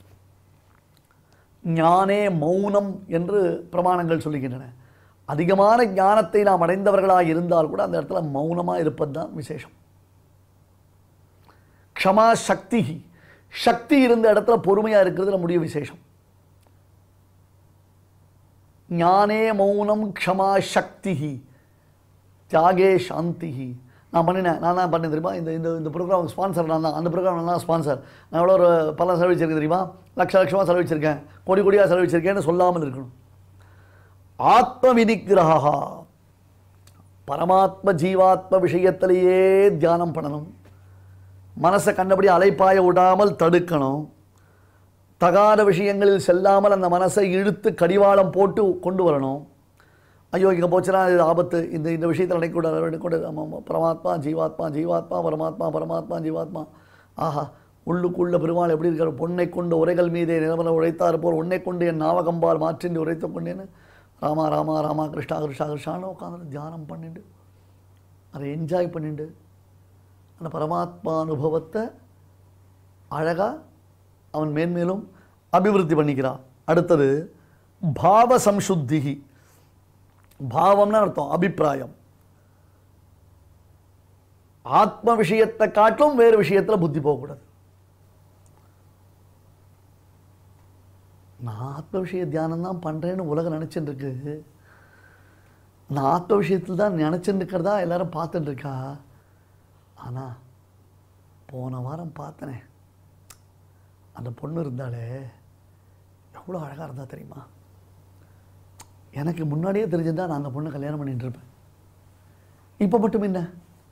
ஞானே மௌனம் என்று பிரமாணங்கள் சொல்லுகின்றன அதிகமான ஞானத்தை நாம் அடைந்தவர்களாக இருந்தால் கூட அந்த இடத்துல மௌனமாக இருப்பது தான் விசேஷம் க்ஷமா சக்தி சக்தி இருந்த இடத்துல பொறுமையாக இருக்கிறது நம்முடைய விசேஷம் ஞானே மௌனம் க்ஷமா சக்தி தியாகே சாந்தி நான் பண்ணினேன் நான் தான் பண்ணேன் தெரியுமா இந்த இந்த இந்த ப்ரோக்ராம் ஸ்பான்சர் நான் தான் அந்த ப்ரோக்ராம் நான் தான் ஸ்பான்சர் நான் எவ்வளோ ஒரு பல செலவழிச்சிருக்கேன் தெரியுமா லட்ச லட்சமாக செலவழிச்சிருக்கேன் கோடி கோடியாக செலவழிச்சிருக்கேன்னு சொல்லாமல் இருக்கணும் ஆத்ம வினிகிரகா பரமாத்ம ஜீவாத்ம விஷயத்திலேயே தியானம் பண்ணணும் மனசை கண்டபடி அலைப்பாய விடாமல் தடுக்கணும் தகாத விஷயங்களில் செல்லாமல் அந்த மனசை இழுத்து கடிவாளம் போட்டு கொண்டு வரணும் ஐயோ இங்கே போச்சுன்னா இது ஆபத்து இந்த இந்த விஷயத்தில் நினைக்கூடாது நினைக்கூடாது ஆமாம் ஆமாம் பரமாத்மா ஜீவாத்மா ஜீவாத்மா பரமாத்மா பரமாத்மா ஜீவாத்மா ஆஹா உள்ளுக்குள்ள பெருமாள் எப்படி இருக்கார் பொன்னை கொண்டு உரைகள் மீதே நிலவர உழைத்தார் போல் உன்னை கொண்டு என் நாவகம்பால் மாற்றின்றி உரைத்து கொண்டேன்னு ராமா ராமா ராமா கிருஷ்ணா கிருஷ்ணா கிருஷ்ணான்னு உட்காந்து தியானம் பண்ணிட்டு அதை என்ஜாய் பண்ணிட்டு அந்த பரமாத்மா அனுபவத்தை அழகா அவன் மேன்மேலும் அபிவிருத்தி பண்ணிக்கிறான் அடுத்தது பாவ சம்சுத்திகி பாவம்னு அர்த்தம் அபிப்பிராயம் ஆத்ம விஷயத்தை காட்டிலும் வேறு விஷயத்துல புத்தி போகக்கூடாது நான் ஆத்ம விஷய தியானம் தான் பண்றேன்னு உலகம் நினைச்சுட்டு இருக்கு நான் ஆத்ம விஷயத்தில் தான் நினைச்சுட்டு இருக்கிறதா எல்லாரும் பார்த்துட்டு இருக்கா ஆனா போன வாரம் பார்த்தனே அந்த பொண்ணு இருந்தாலே எவ்வளோ அழகாக இருந்தா தெரியுமா எனக்கு முன்னாடியே தெரிஞ்சிருந்தா நான் அந்த பொண்ணை கல்யாணம் பண்ணிட்டு இருப்பேன் இப்போ மட்டும் என்ன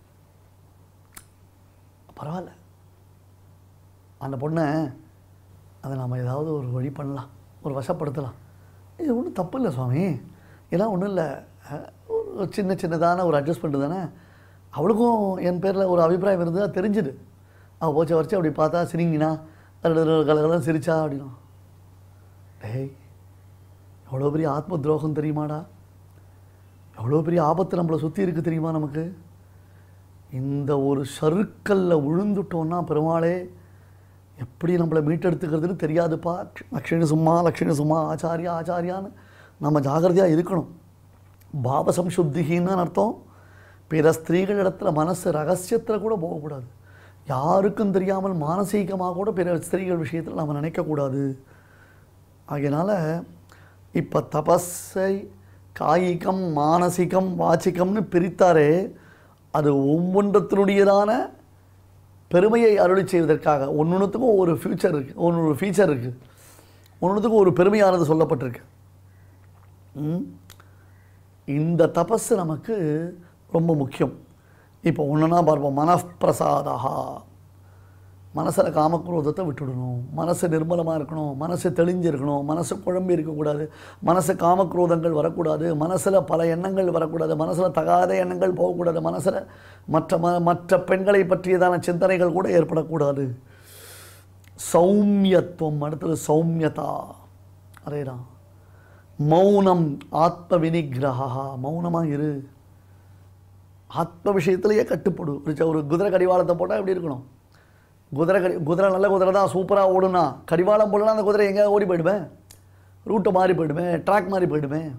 பரவாயில்ல அந்த பொண்ணை அதை நாம் ஏதாவது ஒரு வழி பண்ணலாம் ஒரு வசப்படுத்தலாம் இது ஒன்றும் தப்பு இல்லை சுவாமி இதெல்லாம் ஒன்றும் இல்லை அஹ், ஒரு சின்ன சின்னதான ஒரு அட்ஜஸ்ட்மெண்ட் தானே அவளுக்கும் என் பேரில் ஒரு அபிப்பிராயம் இருந்ததா தெரிஞ்சுது அவள் போச்ச வரைச்சு அப்படி பார்த்தா சிரிங்கினா கலகலாம் சிரிச்சா அப்படின்னா டேய் எவ்வளோ பெரிய ஆத்ம துரோகம் தெரியுமாடா எவ்வளோ பெரிய ஆபத்து நம்மளை சுற்றி இருக்கு தெரியுமா நமக்கு இந்த ஒரு சறுக்கல்ல விழுந்துட்டோம்னா பெருமாளே எப்படி நம்மளை மீட்டெடுத்துக்கிறதுன்னு தெரியாதுப்பா லக்ஷ்மி சும்மா லக்ஷ்மி சும்மா ஆச்சாரியா ஆச்சாரியான்னு நம்ம ஜாகிரதையாக இருக்கணும் பாவ சம்சுத்திகின்னு அர்த்தம் பிற ஸ்திரீகள் இடத்துல மனசு ரகசியத்தில் கூட போகக்கூடாது யாருக்கும் தெரியாமல் மானசீகமாக கூட பிற ஸ்திரீகள் விஷயத்தில் நம்ம நினைக்கக்கூடாது ஆகையினால இப்போ தபஸை காயிகம் மானசிகம் வாச்சிகம்னு பிரித்தாரே அது ஒவ்வொன்றத்தினுடையதான பெருமையை அருளி செய்வதற்காக ஒன்னொன்றுத்துக்கும் ஒரு ஃபியூச்சர் இருக்குது ஒன்று ஃபீச்சர் இருக்குது ஒன்னொன்றுத்துக்கும் ஒரு பெருமையானது சொல்லப்பட்டிருக்கு ம்? இந்த தபஸ் நமக்கு ரொம்ப முக்கியம் இப்போ ஒன்றுனா பார்ப்போம் மனப்பிரசாதா மனசில் காமக்ரோதத்தை விட்டுடணும் மனசு நிர்மலமாக இருக்கணும் மனசு தெளிஞ்சிருக்கணும் மனசு குழம்பி இருக்கக்கூடாது மனசு காமக்ரோதங்கள் வரக்கூடாது மனசில் பல எண்ணங்கள் வரக்கூடாது மனசில் தகாத எண்ணங்கள் போகக்கூடாது மனசில் மற்ற ம மற்ற பெண்களை பற்றியதான சிந்தனைகள் கூட ஏற்படக்கூடாது சௌமியத்துவம் அடுத்தது சௌமியதா அதேதான் மௌனம் ஆத்ம வினிகிரகா மௌனமாக இரு ஆத்ம விஷயத்திலேயே கட்டுப்படு ஒரு ச- ஒரு குதிரை கடிவாளத்தை போட்டால் எப்படி இருக்கணும் குதிரை கடி குதிரை நல்ல குதிரை தான் சூப்பராக ஓடுனா கடிவாளம் போடலாம் அந்த குதிரை எங்கே ஓடி போயிடுவேன் ரூட்டை மாறி போயிடுவேன் ட்ராக் மாறி போயிடுவேன்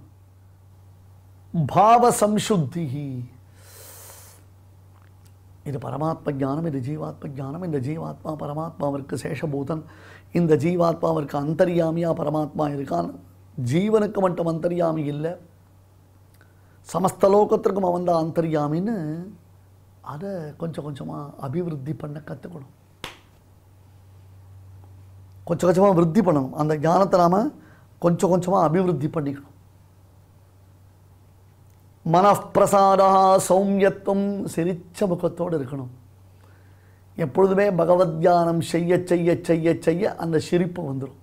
பாவ சம்சுத்தி இது பரமாத்ம ஞானம் இது ஜீவாத்ம ஞானம் இந்த ஜீவாத்மா பரமாத்மாவிற்கு சேஷபூதன் இந்த ஜீவாத்மாவிற்கு அந்தர்யாமியா பரமாத்மா இருக்கான் ஜீவனுக்கு மட்டும் அந்தர்யாமி இல்லை சமஸ்த லோகத்திற்கும் அவன் தான் அந்தர்யாமின்னு அதை கொஞ்சம் கொஞ்சமாக அபிவிருத்தி பண்ண கற்றுக்கணும் கொஞ்சம் கொஞ்சமாக விருத்தி பண்ணணும் அந்த ஞானத்தை நாம் கொஞ்சம் கொஞ்சமாக அபிவிருத்தி பண்ணிக்கணும் மனப்பிரசாதா சௌமியத்துவம் சிரிச்ச முகத்தோடு இருக்கணும் எப்பொழுதுமே பகவத் தியானம் செய்ய செய்ய செய்ய செய்ய அந்த சிரிப்பு வந்துடும்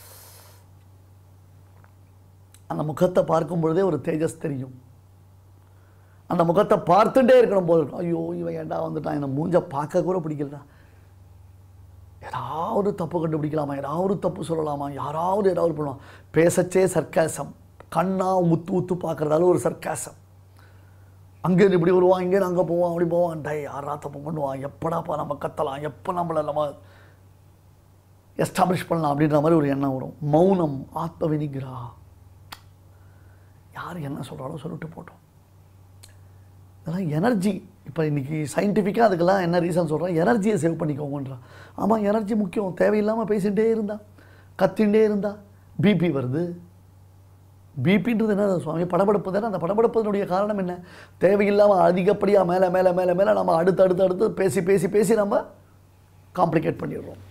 அந்த முகத்தை பார்க்கும் பொழுதே ஒரு தேஜஸ் தெரியும் அந்த முகத்தை பார்த்துட்டே இருக்கணும் போல இருக்கும் ஐயோ இவன் ஏன்டா வந்துட்டான் இந்த மூஞ்ச பார்க்க கூட பிடிக்கலடா ஏதாவது தப்பு கண்டுபிடிக்கலாமா ஏதாவது தப்பு சொல்லலாமா யாராவது ஏதாவது பண்ணலாம் பேசச்சே சர்க்காசம் கண்ணா முத்து முத்து பார்க்கறதால ஒரு சர்க்காசம் அங்கே இப்படி வருவான் இங்கே அங்கே போவான் அப்படி போவான் டை யாரா தப்பு பண்ணுவான் எப்படாப்பா நம்ம கத்தலாம் எப்போ நம்மளை நம்ம எஸ்டாப்ளிஷ் பண்ணலாம் அப்படின்ற மாதிரி ஒரு எண்ணம் வரும் மௌனம் ஆத்ம வினிகிரா யார் என்ன சொல்கிறாலும் சொல்லிட்டு போட்டோம் இதெல்லாம் எனர்ஜி இப்போ இன்னைக்கு சயின்டிஃபிக்காக அதுக்கெல்லாம் என்ன ரீசன் சொல்கிறேன் எனர்ஜியை சேவ் பண்ணிக்கோங்கன்றான் ஆமாம் எனர்ஜி முக்கியம் தேவையில்லாமல் பேசிகிட்டே இருந்தா கத்தின்ண்டே இருந்தா பிபி வருது பிபின்றது என்ன சுவாமி படபடப்பு தானே அந்த படபடப்பதனுடைய காரணம் என்ன தேவையில்லாமல் அதிகப்படியாக மேலே மேலே மேலே மேலே நம்ம அடுத்து அடுத்து அடுத்து பேசி பேசி பேசி நம்ம காம்ப்ளிகேட் பண்ணிடுறோம்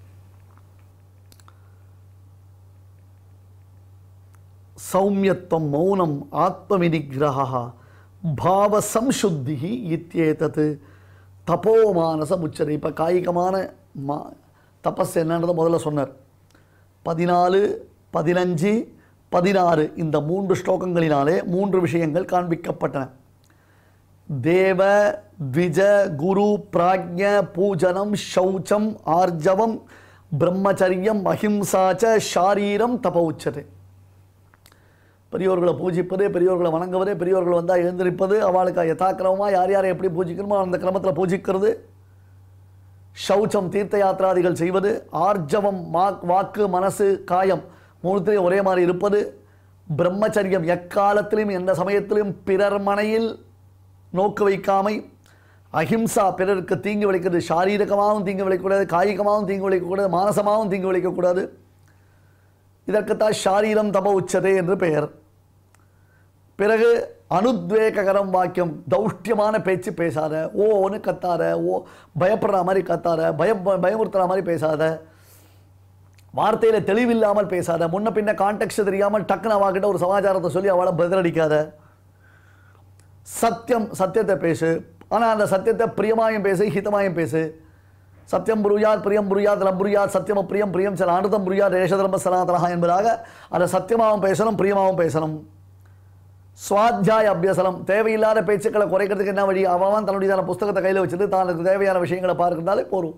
சௌமியத்துவம் மௌனம் ஆத்மவினிகிரக பாவ சம்சுத்தி இத்தியேதத் தபோமானச முச்சது இப்போ காய்கமான மா தபஸ் என்னன்றதை முதல்ல சொன்னார் பதினாலு பதினஞ்சு பதினாறு இந்த மூன்று ஸ்லோகங்களினாலே மூன்று விஷயங்கள் காண்பிக்கப்பட்டன தேவ த்விஜ குரு பிராஜ்ய பூஜனம் சௌச்சம் ஆர்ஜவம் பிரம்மச்சரியம் அஹிம்சாச்ச ஷாரீரம் தப உச்சது பெரியோர்களை பூஜிப்பது பெரியோர்களை வணங்குவது பெரியோர்கள் வந்தால் எழுந்திருப்பது அவளுக்கு யதாக்கிரமமாக யார் யாரை எப்படி பூஜிக்கணுமோ அந்த கிரமத்தில் பூஜிக்கிறது சௌச்சம் தீர்த்த யாத்திராதிகள் செய்வது ஆர்ஜவம் மாக் வாக்கு மனசு காயம் மூணுத்திலையும் ஒரே மாதிரி இருப்பது பிரம்மச்சரியம் எக்காலத்திலும் எந்த சமயத்திலும் பிறர் மனையில் நோக்கு வைக்காமை அஹிம்சா பிறருக்கு தீங்கு விளைக்கிறது சாரீரகமாகவும் தீங்கு விளைக்கக்கூடாது காய்கமாகவும் தீங்கு விளைக்கக்கூடாது மானசமாகவும் தீங்கு விளைக்கக்கூடாது இதற்குத்தான் ஷாரீரம் தப உச்சதே என்று பெயர் பிறகு அனுத்வேககரம் வாக்கியம் தௌஷ்டியமான பேச்சு பேசாத ஓ ஒன்று கத்தாத ஓ பயப்படுற மாதிரி கத்தாத பயம் பயமுறுத்துற மாதிரி பேசாத வார்த்தையில் தெளிவில்லாமல் பேசாத முன்ன பின்ன கான்டெக்ட் தெரியாமல் டக்குன்னு அவகிட்ட ஒரு சமாச்சாரத்தை சொல்லி அவளை பதிலடிக்காத சத்தியம் சத்தியத்தை பேசு ஆனால் அந்த சத்தியத்தை பிரியமாயும் பேசு ஹிதமாயும் பேசு சத்தியம் புரியாத் பிரியம் புரியாத் லம் புரியாத் சத்தியம பிரியம் பிரியம் சில அனுதம் புரியாத் ரேஷதர்ம சனாதனஹா என்பதாக அதை சத்தியமாகவும் பேசணும் பிரியமாகவும் பேசணும் சுவாத்தியாய அபியசனம் தேவையில்லாத பேச்சுக்களை குறைக்கிறதுக்கு என்ன வழி அவன் தன்னுடைய புஸ்தகத்தை கையில் வச்சுட்டு தனக்கு தேவையான விஷயங்களை பார்க்கிறதாலே போரும்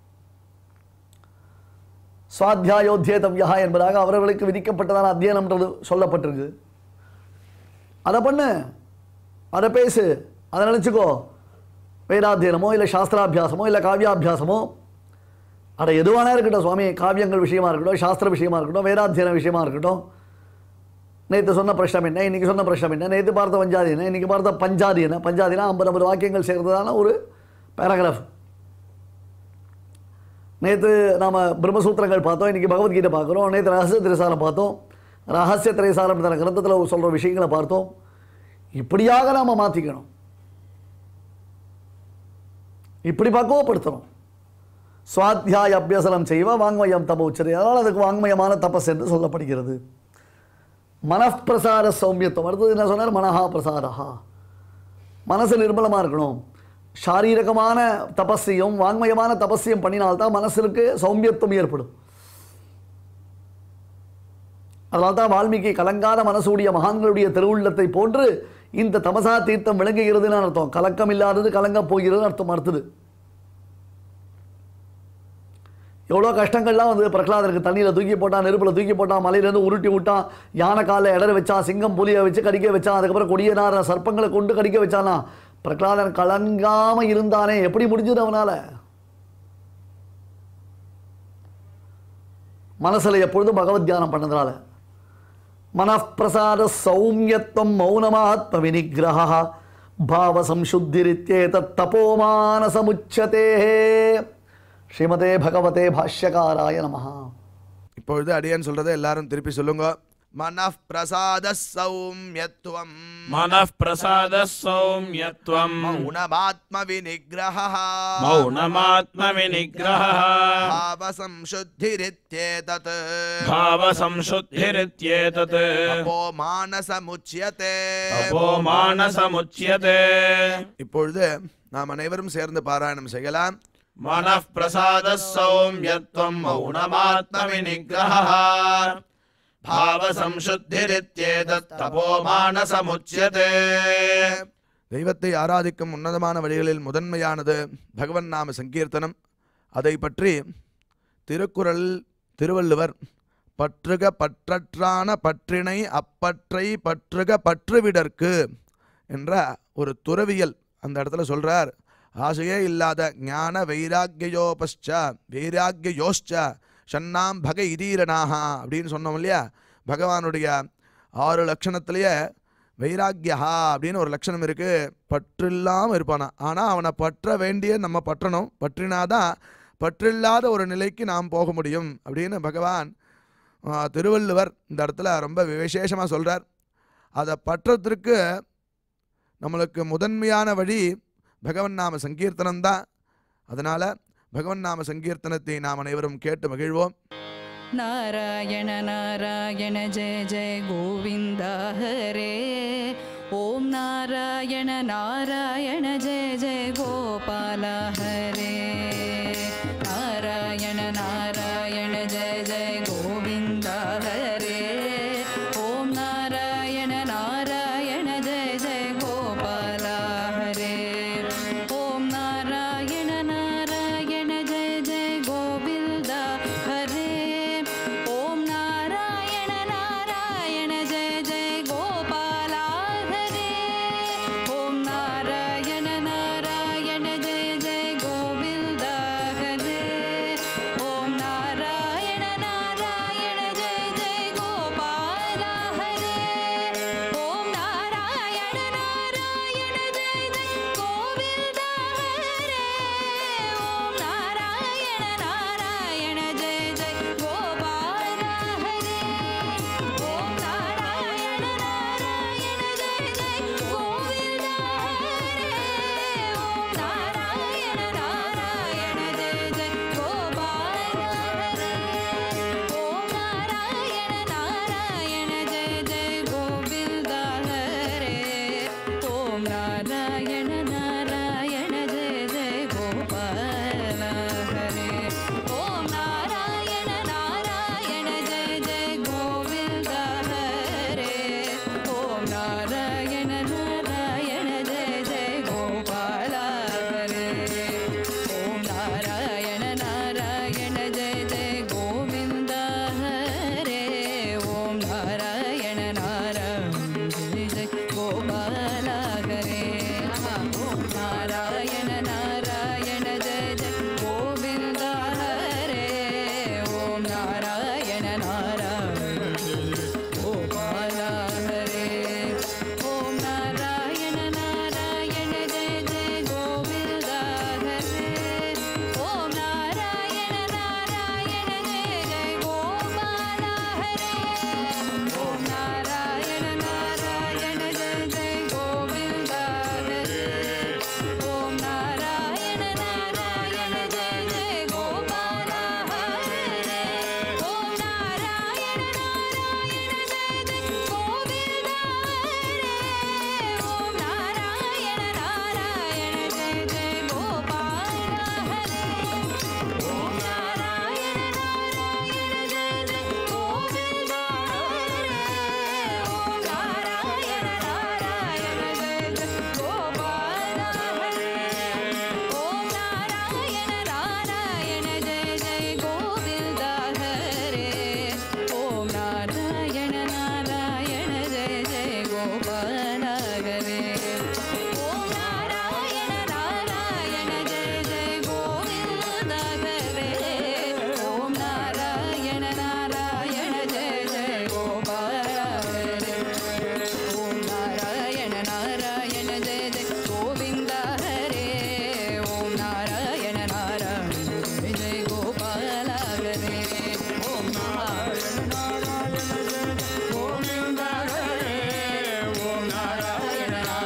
சுவாத்தியாயோத்தியேதவ்யா என்பதாக அவர்களுக்கு விதிக்கப்பட்டதான அத்தியனம்ன்றது சொல்லப்பட்டிருக்கு அதை பண்ணு அதை பேசு அதை நினச்சிக்கோ வேதாத்தியனமோ இல்லை சாஸ்திராபியாசமோ இல்லை காவியாபியாசமோ அட எதுவானா இருக்கட்டும் சுவாமி காவியங்கள் விஷயமா இருக்கட்டும் சாஸ்திர விஷயமா இருக்கட்டும் வேதாத்தியன விஷயமா இருக்கட்டும் நேற்று சொன்ன பிரஷ்னம் என்ன இன்றைக்கி சொன்ன பிரஷ்னம் என்ன நேற்று பார்த்த பஞ்சாதி என்ன இன்றைக்கி பார்த்த பஞ்சாதி என்ன பஞ்சாதினா ஐம்பது ஐம்பது வாக்கியங்கள் சேர்ந்ததான ஒரு பேராகிராஃப் நேற்று நாம் பிரம்மசூத்திரங்கள் பார்த்தோம் இன்றைக்கி பகவத்கீதை பார்க்குறோம் நேற்று ரகசிய திரைசாரம் பார்த்தோம் ரகசிய திரைசாரம் தன கிரந்தத்தில் சொல்கிற விஷயங்களை பார்த்தோம் இப்படியாக நாம் மாற்றிக்கணும் இப்படி பக்குவப்படுத்தணும் சுவாத்தியாய அபியசனம் செய்வ வாங்மயம் தப உச்சரி அதனால் அதுக்கு வாங்மயமான தபஸ் என்று சொல்லப்படுகிறது மனப்பிரசார சௌமியத்துவம் அடுத்தது என்ன சொன்னார் மனஹா பிரசாரஹா மனசு நிர்மலமாக இருக்கணும் சாரீரகமான தபஸையும் வாங்மயமான தபஸையும் பண்ணினால்தான் மனசுக்கு சௌமியத்துவம் ஏற்படும் அதனால தான் வால்மீகி கலங்காத மனசுடைய மகான்களுடைய திருவுள்ளத்தை போன்று இந்த தமசா தீர்த்தம் விளங்குகிறதுன்னு அர்த்தம் கலக்கம் இல்லாதது கலங்க போகிறது அர்த்தம் அர்த்தது எவ்வளோ கஷ்டங்கள்லாம் வந்து பிரகலாதருக்கு தண்ணியில் தூக்கி போட்டான் நெருப்பில் தூக்கி போட்டான் மலையிலேருந்து உருட்டி விட்டான் யானை காலில் இடற வச்சான் சிங்கம் புலியை வச்சு கடிக்க வச்சான் அதுக்கப்புறம் கொடியனார சர்ப்பங்களை கொண்டு கடிக்க வச்சானா பிரகலாதன் கலங்காம இருந்தானே எப்படி முடிஞ்சது அவனால மனசில் எப்பொழுதும் பகவத் தியானம் பண்ணதுனால மனப்பிரசாத சௌமியத்துவம் மௌனமாத்ம வினிகிரக பாவ சம்சுத்திரித்தேதத் தபோமானசமுச்சதே ஸ்ரீமதே பகவதே பாஷ்யகாராய நமஹா இப்பொழுது அடியன் சொல்றதை எல்லாரும் திருப்பி சொல்லுங்க மனః பிரசாத சௌமியத்துவம் मनः प्रसादः सौम्यत्वम् மௌனமாத்ம விநிகிரஹ मौनमात्मविनिग्रहः பாவ சம்சுத்திரித்யேதத் भावसंशुद्धिरित्येतत् அப்போ மானசமுச்சியதே तपो मानसमुच्यते இப்பொழுது நாம் அனைவரும் சேர்ந்து பாராயணம் செய்யலாம் मनः प्रसादः सौम्यत्वम् मौनमात्मविनिग्रहः भावसंशुद्धिरित्येतत् तपो मानसमुच्यते தெய்வத்தை ஆராதிக்கும் உன்னதமான வழிகளில் முதன்மையானது பகவன் நாம சங்கீர்த்தனம் அதை பற்றி திருக்குறள் திருவள்ளுவர் பற்றுக பற்றற்றான பற்றினை அப்பற்றை பற்றுக பற்றுவிடற்கு என்ற ஒரு துறவியல் அந்த இடத்துல சொல்றார் ஆசையே இல்லாத ஞான வைராக்கியோபஸ்ச வைராக்கியோஷ்ச ஷன்னாம் பக இதீரனாகா அப்படின்னு சொன்னோம் இல்லையா பகவானுடைய ஆறு லட்சணத்திலேயே வைராக்கியா அப்படின்னு ஒரு லட்சணம் இருக்கு பற்றில்லாமல் இருப்பானா ஆனால் அவனை பற்ற வேண்டிய நம்ம பற்றணும் பற்றினாதான் பற்றில்லாத ஒரு நிலைக்கு நாம் போக முடியும் அப்படின்னு பகவான் ஆ, திருவள்ளுவர் இந்த இடத்துல ரொம்ப விசேஷமாக சொல்கிறார் அதை பற்றத்திற்கு நம்மளுக்கு முதன்மையான வழி பகவன் நாம சங்கீர்த்தனம் தான் அதனால் பகவன் நாம சங்கீர்த்தனத்தை நாம் அனைவரும் கேட்டு மகிழ்வோம் नारायण नारायण जय जय गोविन्द हरे ॐ नारायण नारायण जय जय गोपाल हरे नारायण नारायण जय जय गोविन्द हरे ॐ नारायण नारायण जय जय गोपाल हरे ॐ नारायण नारायण जय जय गोविन्द हरे ॐ नारायण नारायण जय जय गोपाल हरे ॐ नारायण नारायण जय जय गोविन्द हरे ॐ नारायण नारायण जय जय गोपाल हरे ॐ नारायण नारायण जय जय गोविन्द हरे ॐ नारायण नारायण जय जय गोपाल हरे ॐ नारायण नारायण जय जय गोविन्द हरे ॐ नारायण नारायण जय जय गोपाल हरे ॐ नारायण नारायण जय जय गोविन्द हरे ॐ नारायण नारायण जय जय गोपाल हरे ॐ नारायण नारायण जय जय गोविन्द हरे ॐ नारायण नारायण जय जय गोपाल हरे ॐ नारायण नारायण जय जय गोविन्द हरे ॐ नारायण नारायण जय जय गोपाल हरे ॐ नारायण नारायण जय जय गोविन्द हरे ॐ नारायण नारायण गोपाल हरे ॐ नारायण नारायण जय जय गोविन्द हरे ॐ नारायण नारायण जय जय गोपाल हरे ॐ नारायण नारायण जय जय गोविन्द हरे ॐ नारायण नारायण जय जय गोपाल हरे ॐ नारायण नारायण जय जय गोविन्द हरे ॐ नारायण नारायण जय जय गोपाल हरे ॐ नारायण नारायण जय जय गोविन्द हरे ॐ नारायण नारायण जय जय गोपाल हरे ॐ नारायण नारायण जय जय गोविन्द हरे ॐ नारायण नारायण जय जय गोपाल हरे ॐ नारायण नारायण जय जय गोविन्द हरे ॐ नारायण नारायण जय जय गोपाल हरे ॐ नारायण नारायण जय जय गोविन्द हरे ॐ नारायण नारायण जय जय गोपाल हरे ॐ नारायण नारायण जय जय गोविन्द हरे ॐ नारायण नारायण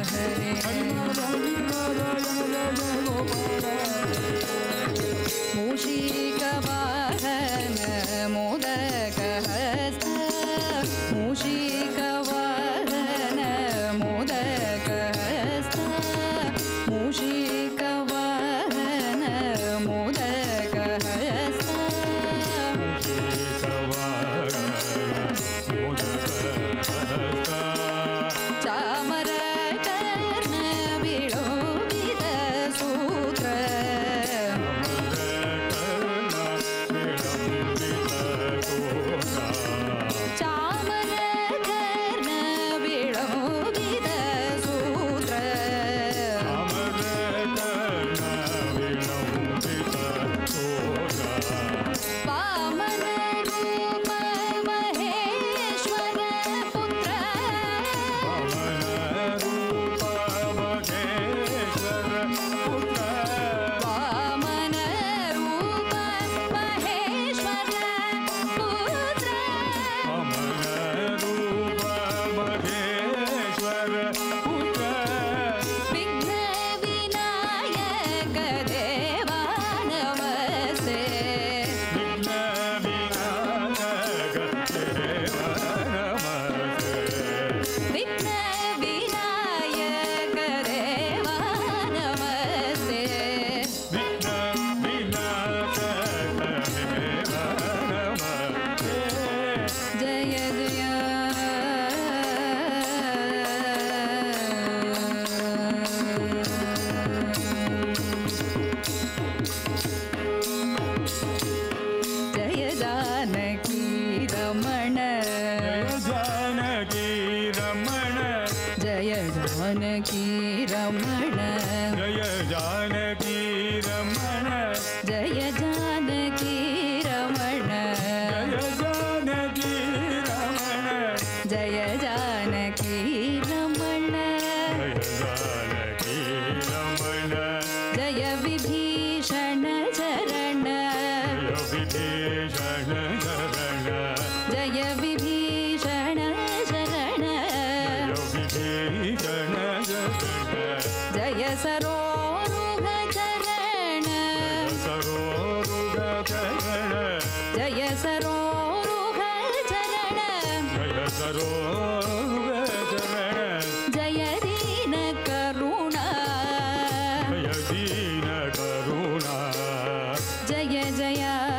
मूषिकवाहन मोदकहस्त मूषिकवाहन मोदकहस्त मूषिकवाहन मोदकहस्त चामर कर्ण विलोकित सूत्र चामर कर्ण विलोकित सूत्र वामन रूप महेश्वर पुत्र वामन रूप महेश्वर पुत्र विघ्न विनायक देवा नमस्ते विघ्न विनायक देवा नमस्ते जय जय जय जानकी रमण जानकी रमण जय जानकी रमण जय जानकी रमण जय जानकी रमण जय जानकी रमण जय जानकी रमण जय जानकी रमण जय विभीषण चरण जय विभीषण शरण जय विभीषण शरण जय विभीषण शरण जय सरोरुह चरण सरोरुग चरण जय सरोरुह चरण जय सरोरुग चरण जय दीन करुणा जय दीन करुणा जय जय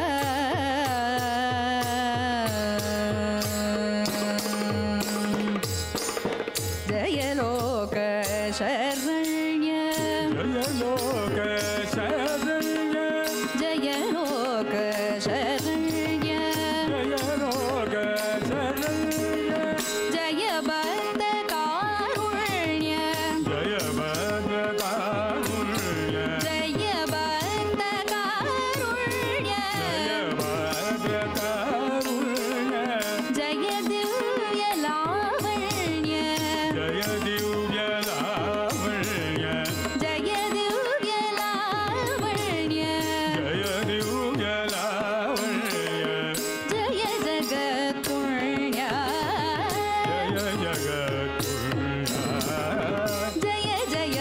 जय लोक शरण्य जय लोक शरण्य जय लोक शरण्य जय लोक शरण्य जय भक्त कारुण्य जय भद्रकारुण्य जय भक्त कारुण्य जय भद्रकारुण्य जय दिव्य लावण्य जय दिव्य लावण्य जय दिव्य लावण्य जय दिव्य लावण्य जय जगत्पुण्य जय जगत्पुण्य जय जय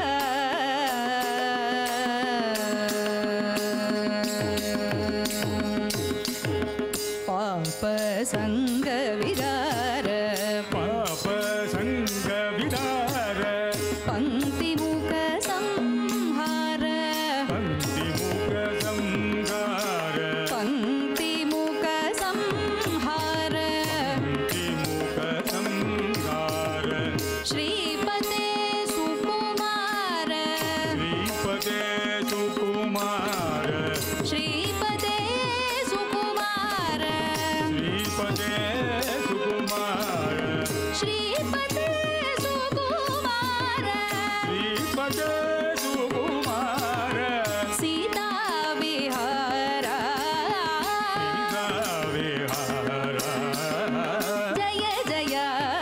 पाप संग विदार पाप संग विदार पंक्ति मुख संहार पंक्ति मुख संगार पंक्ति मुख संहार पंक्ति मुख संगार श्रीपते सुकुमार श्रीपते सुकुमार श्रीपते सुकुमार श्रीपते सुकुमार श्रीपते सुकुमार श्रीपते सुकुमार सीता विहार सीता विहार जय जय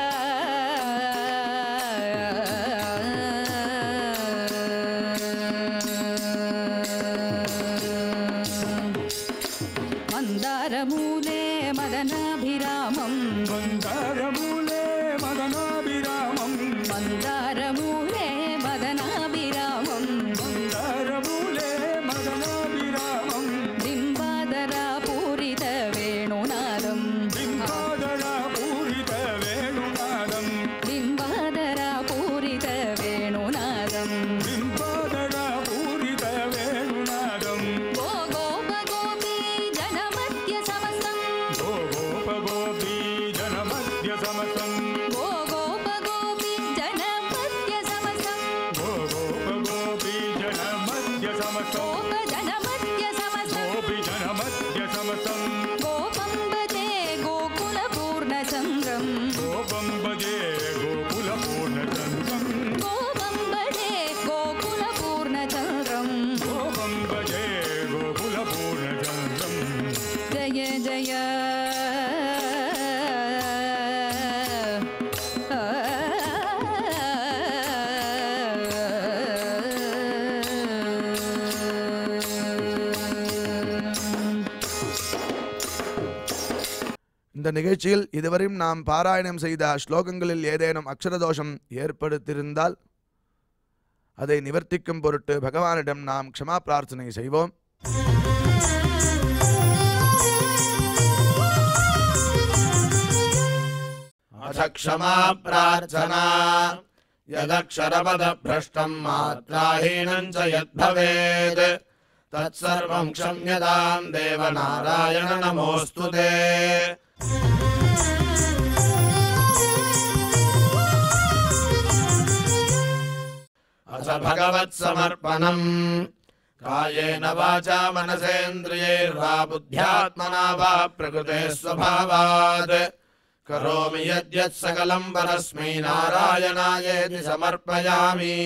मन्दारमूले मदनाभिरामम् मन्दारमूले मदनाभिरामम् मन्दारमूले समसौ गोपजनमद्य समसं गोपीजनमद्य समसं गोपं भजे गोकुलपूर्णचन्द्रम् गोपं भजे गोकुलपूर्णचन्द्रम् गोपं भजे गोकुलपूर्णचन्द्रम् गोपं भजे गोकुलपूर्णचन्द्रम् जय जय இந்த நிகழ்ச்சியில் இதுவரையும் நாம் பாராயணம் செய்த ஸ்லோகங்களில் ஏதேனும் அக்ஷரதோஷம் ஏற்படுத்தியிருந்தால் அதை நிவர்த்திக்கும் பொருட்டு பகவானிடம் நாம் க்ஷமா பிரார்த்தனை செய்வோம் अथ क्षमा प्रार्थना यदक्षरपदभ्रष्टम् मात्राहीनम् च यद्भवेत् तत्सर्वम् क्षम्यताम् देवनारायण नमोऽस्तु ते अथ भगवत्समर्पणम् कायेन वाचा मनसेन्द्रियैर्वा बुद्ध्यात्मना वा प्रकृते स्वभावात् करोमि यद्यत् सकलम् परस्मै नारायणायेति समर्पयामि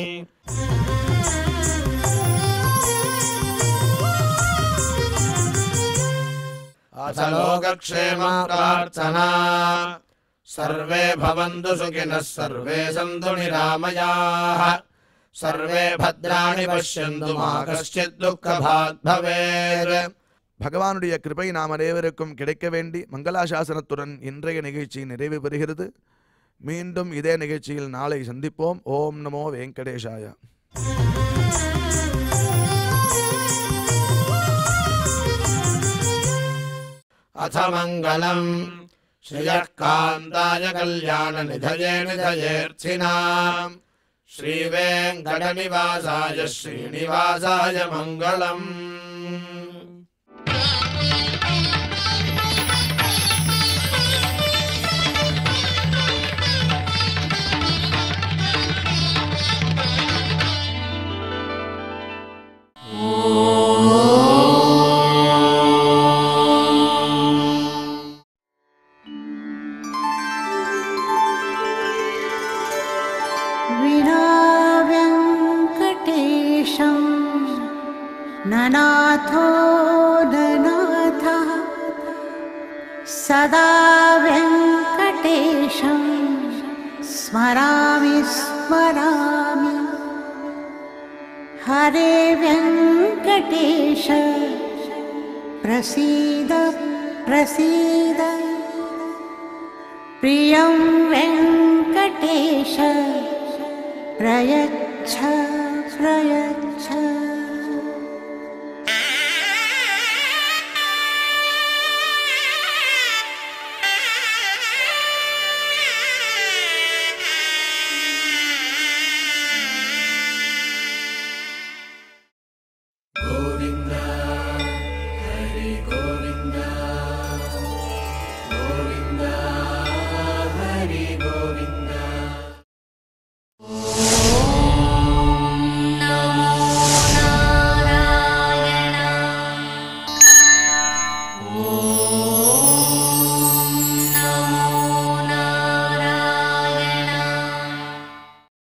अथ लोकक्षेम प्रार्थना सर्वे भवन्तु सुखिनः सर्वे सन्तु निरामयाः सर्वे भद्राणि पश्यन्तु मा कश्चित् दुःखभाग् भवेत् பகவானுடைய கிருபை நாம் அனைவருக்கும் கிடைக்க வேண்டி மங்களாசாசனத்துடன் இன்றைய நிகழ்ச்சி நிறைவு பெறுகிறது மீண்டும் இதே நிகழ்ச்சியில் நாளை சந்திப்போம் ஓம் நமோ வெங்கடேஷாய अथ मङ्गलम् श्रियः कान्ताय कल्याणनिधये निधयेऽर्थिनाम् श्रीवेङ्कटनिवासाय श्रीनिवासाय मङ्गलम् विनाव्यङ्कटेशं ननाथो ननाथः सदा व्यङ्कटेशं स्मरामि स्मरामि हरे व्यङ्कटेश प्रसीद प्रसीद प्रियं वेङ्कटेश प्रयच्छ प्रयच्छ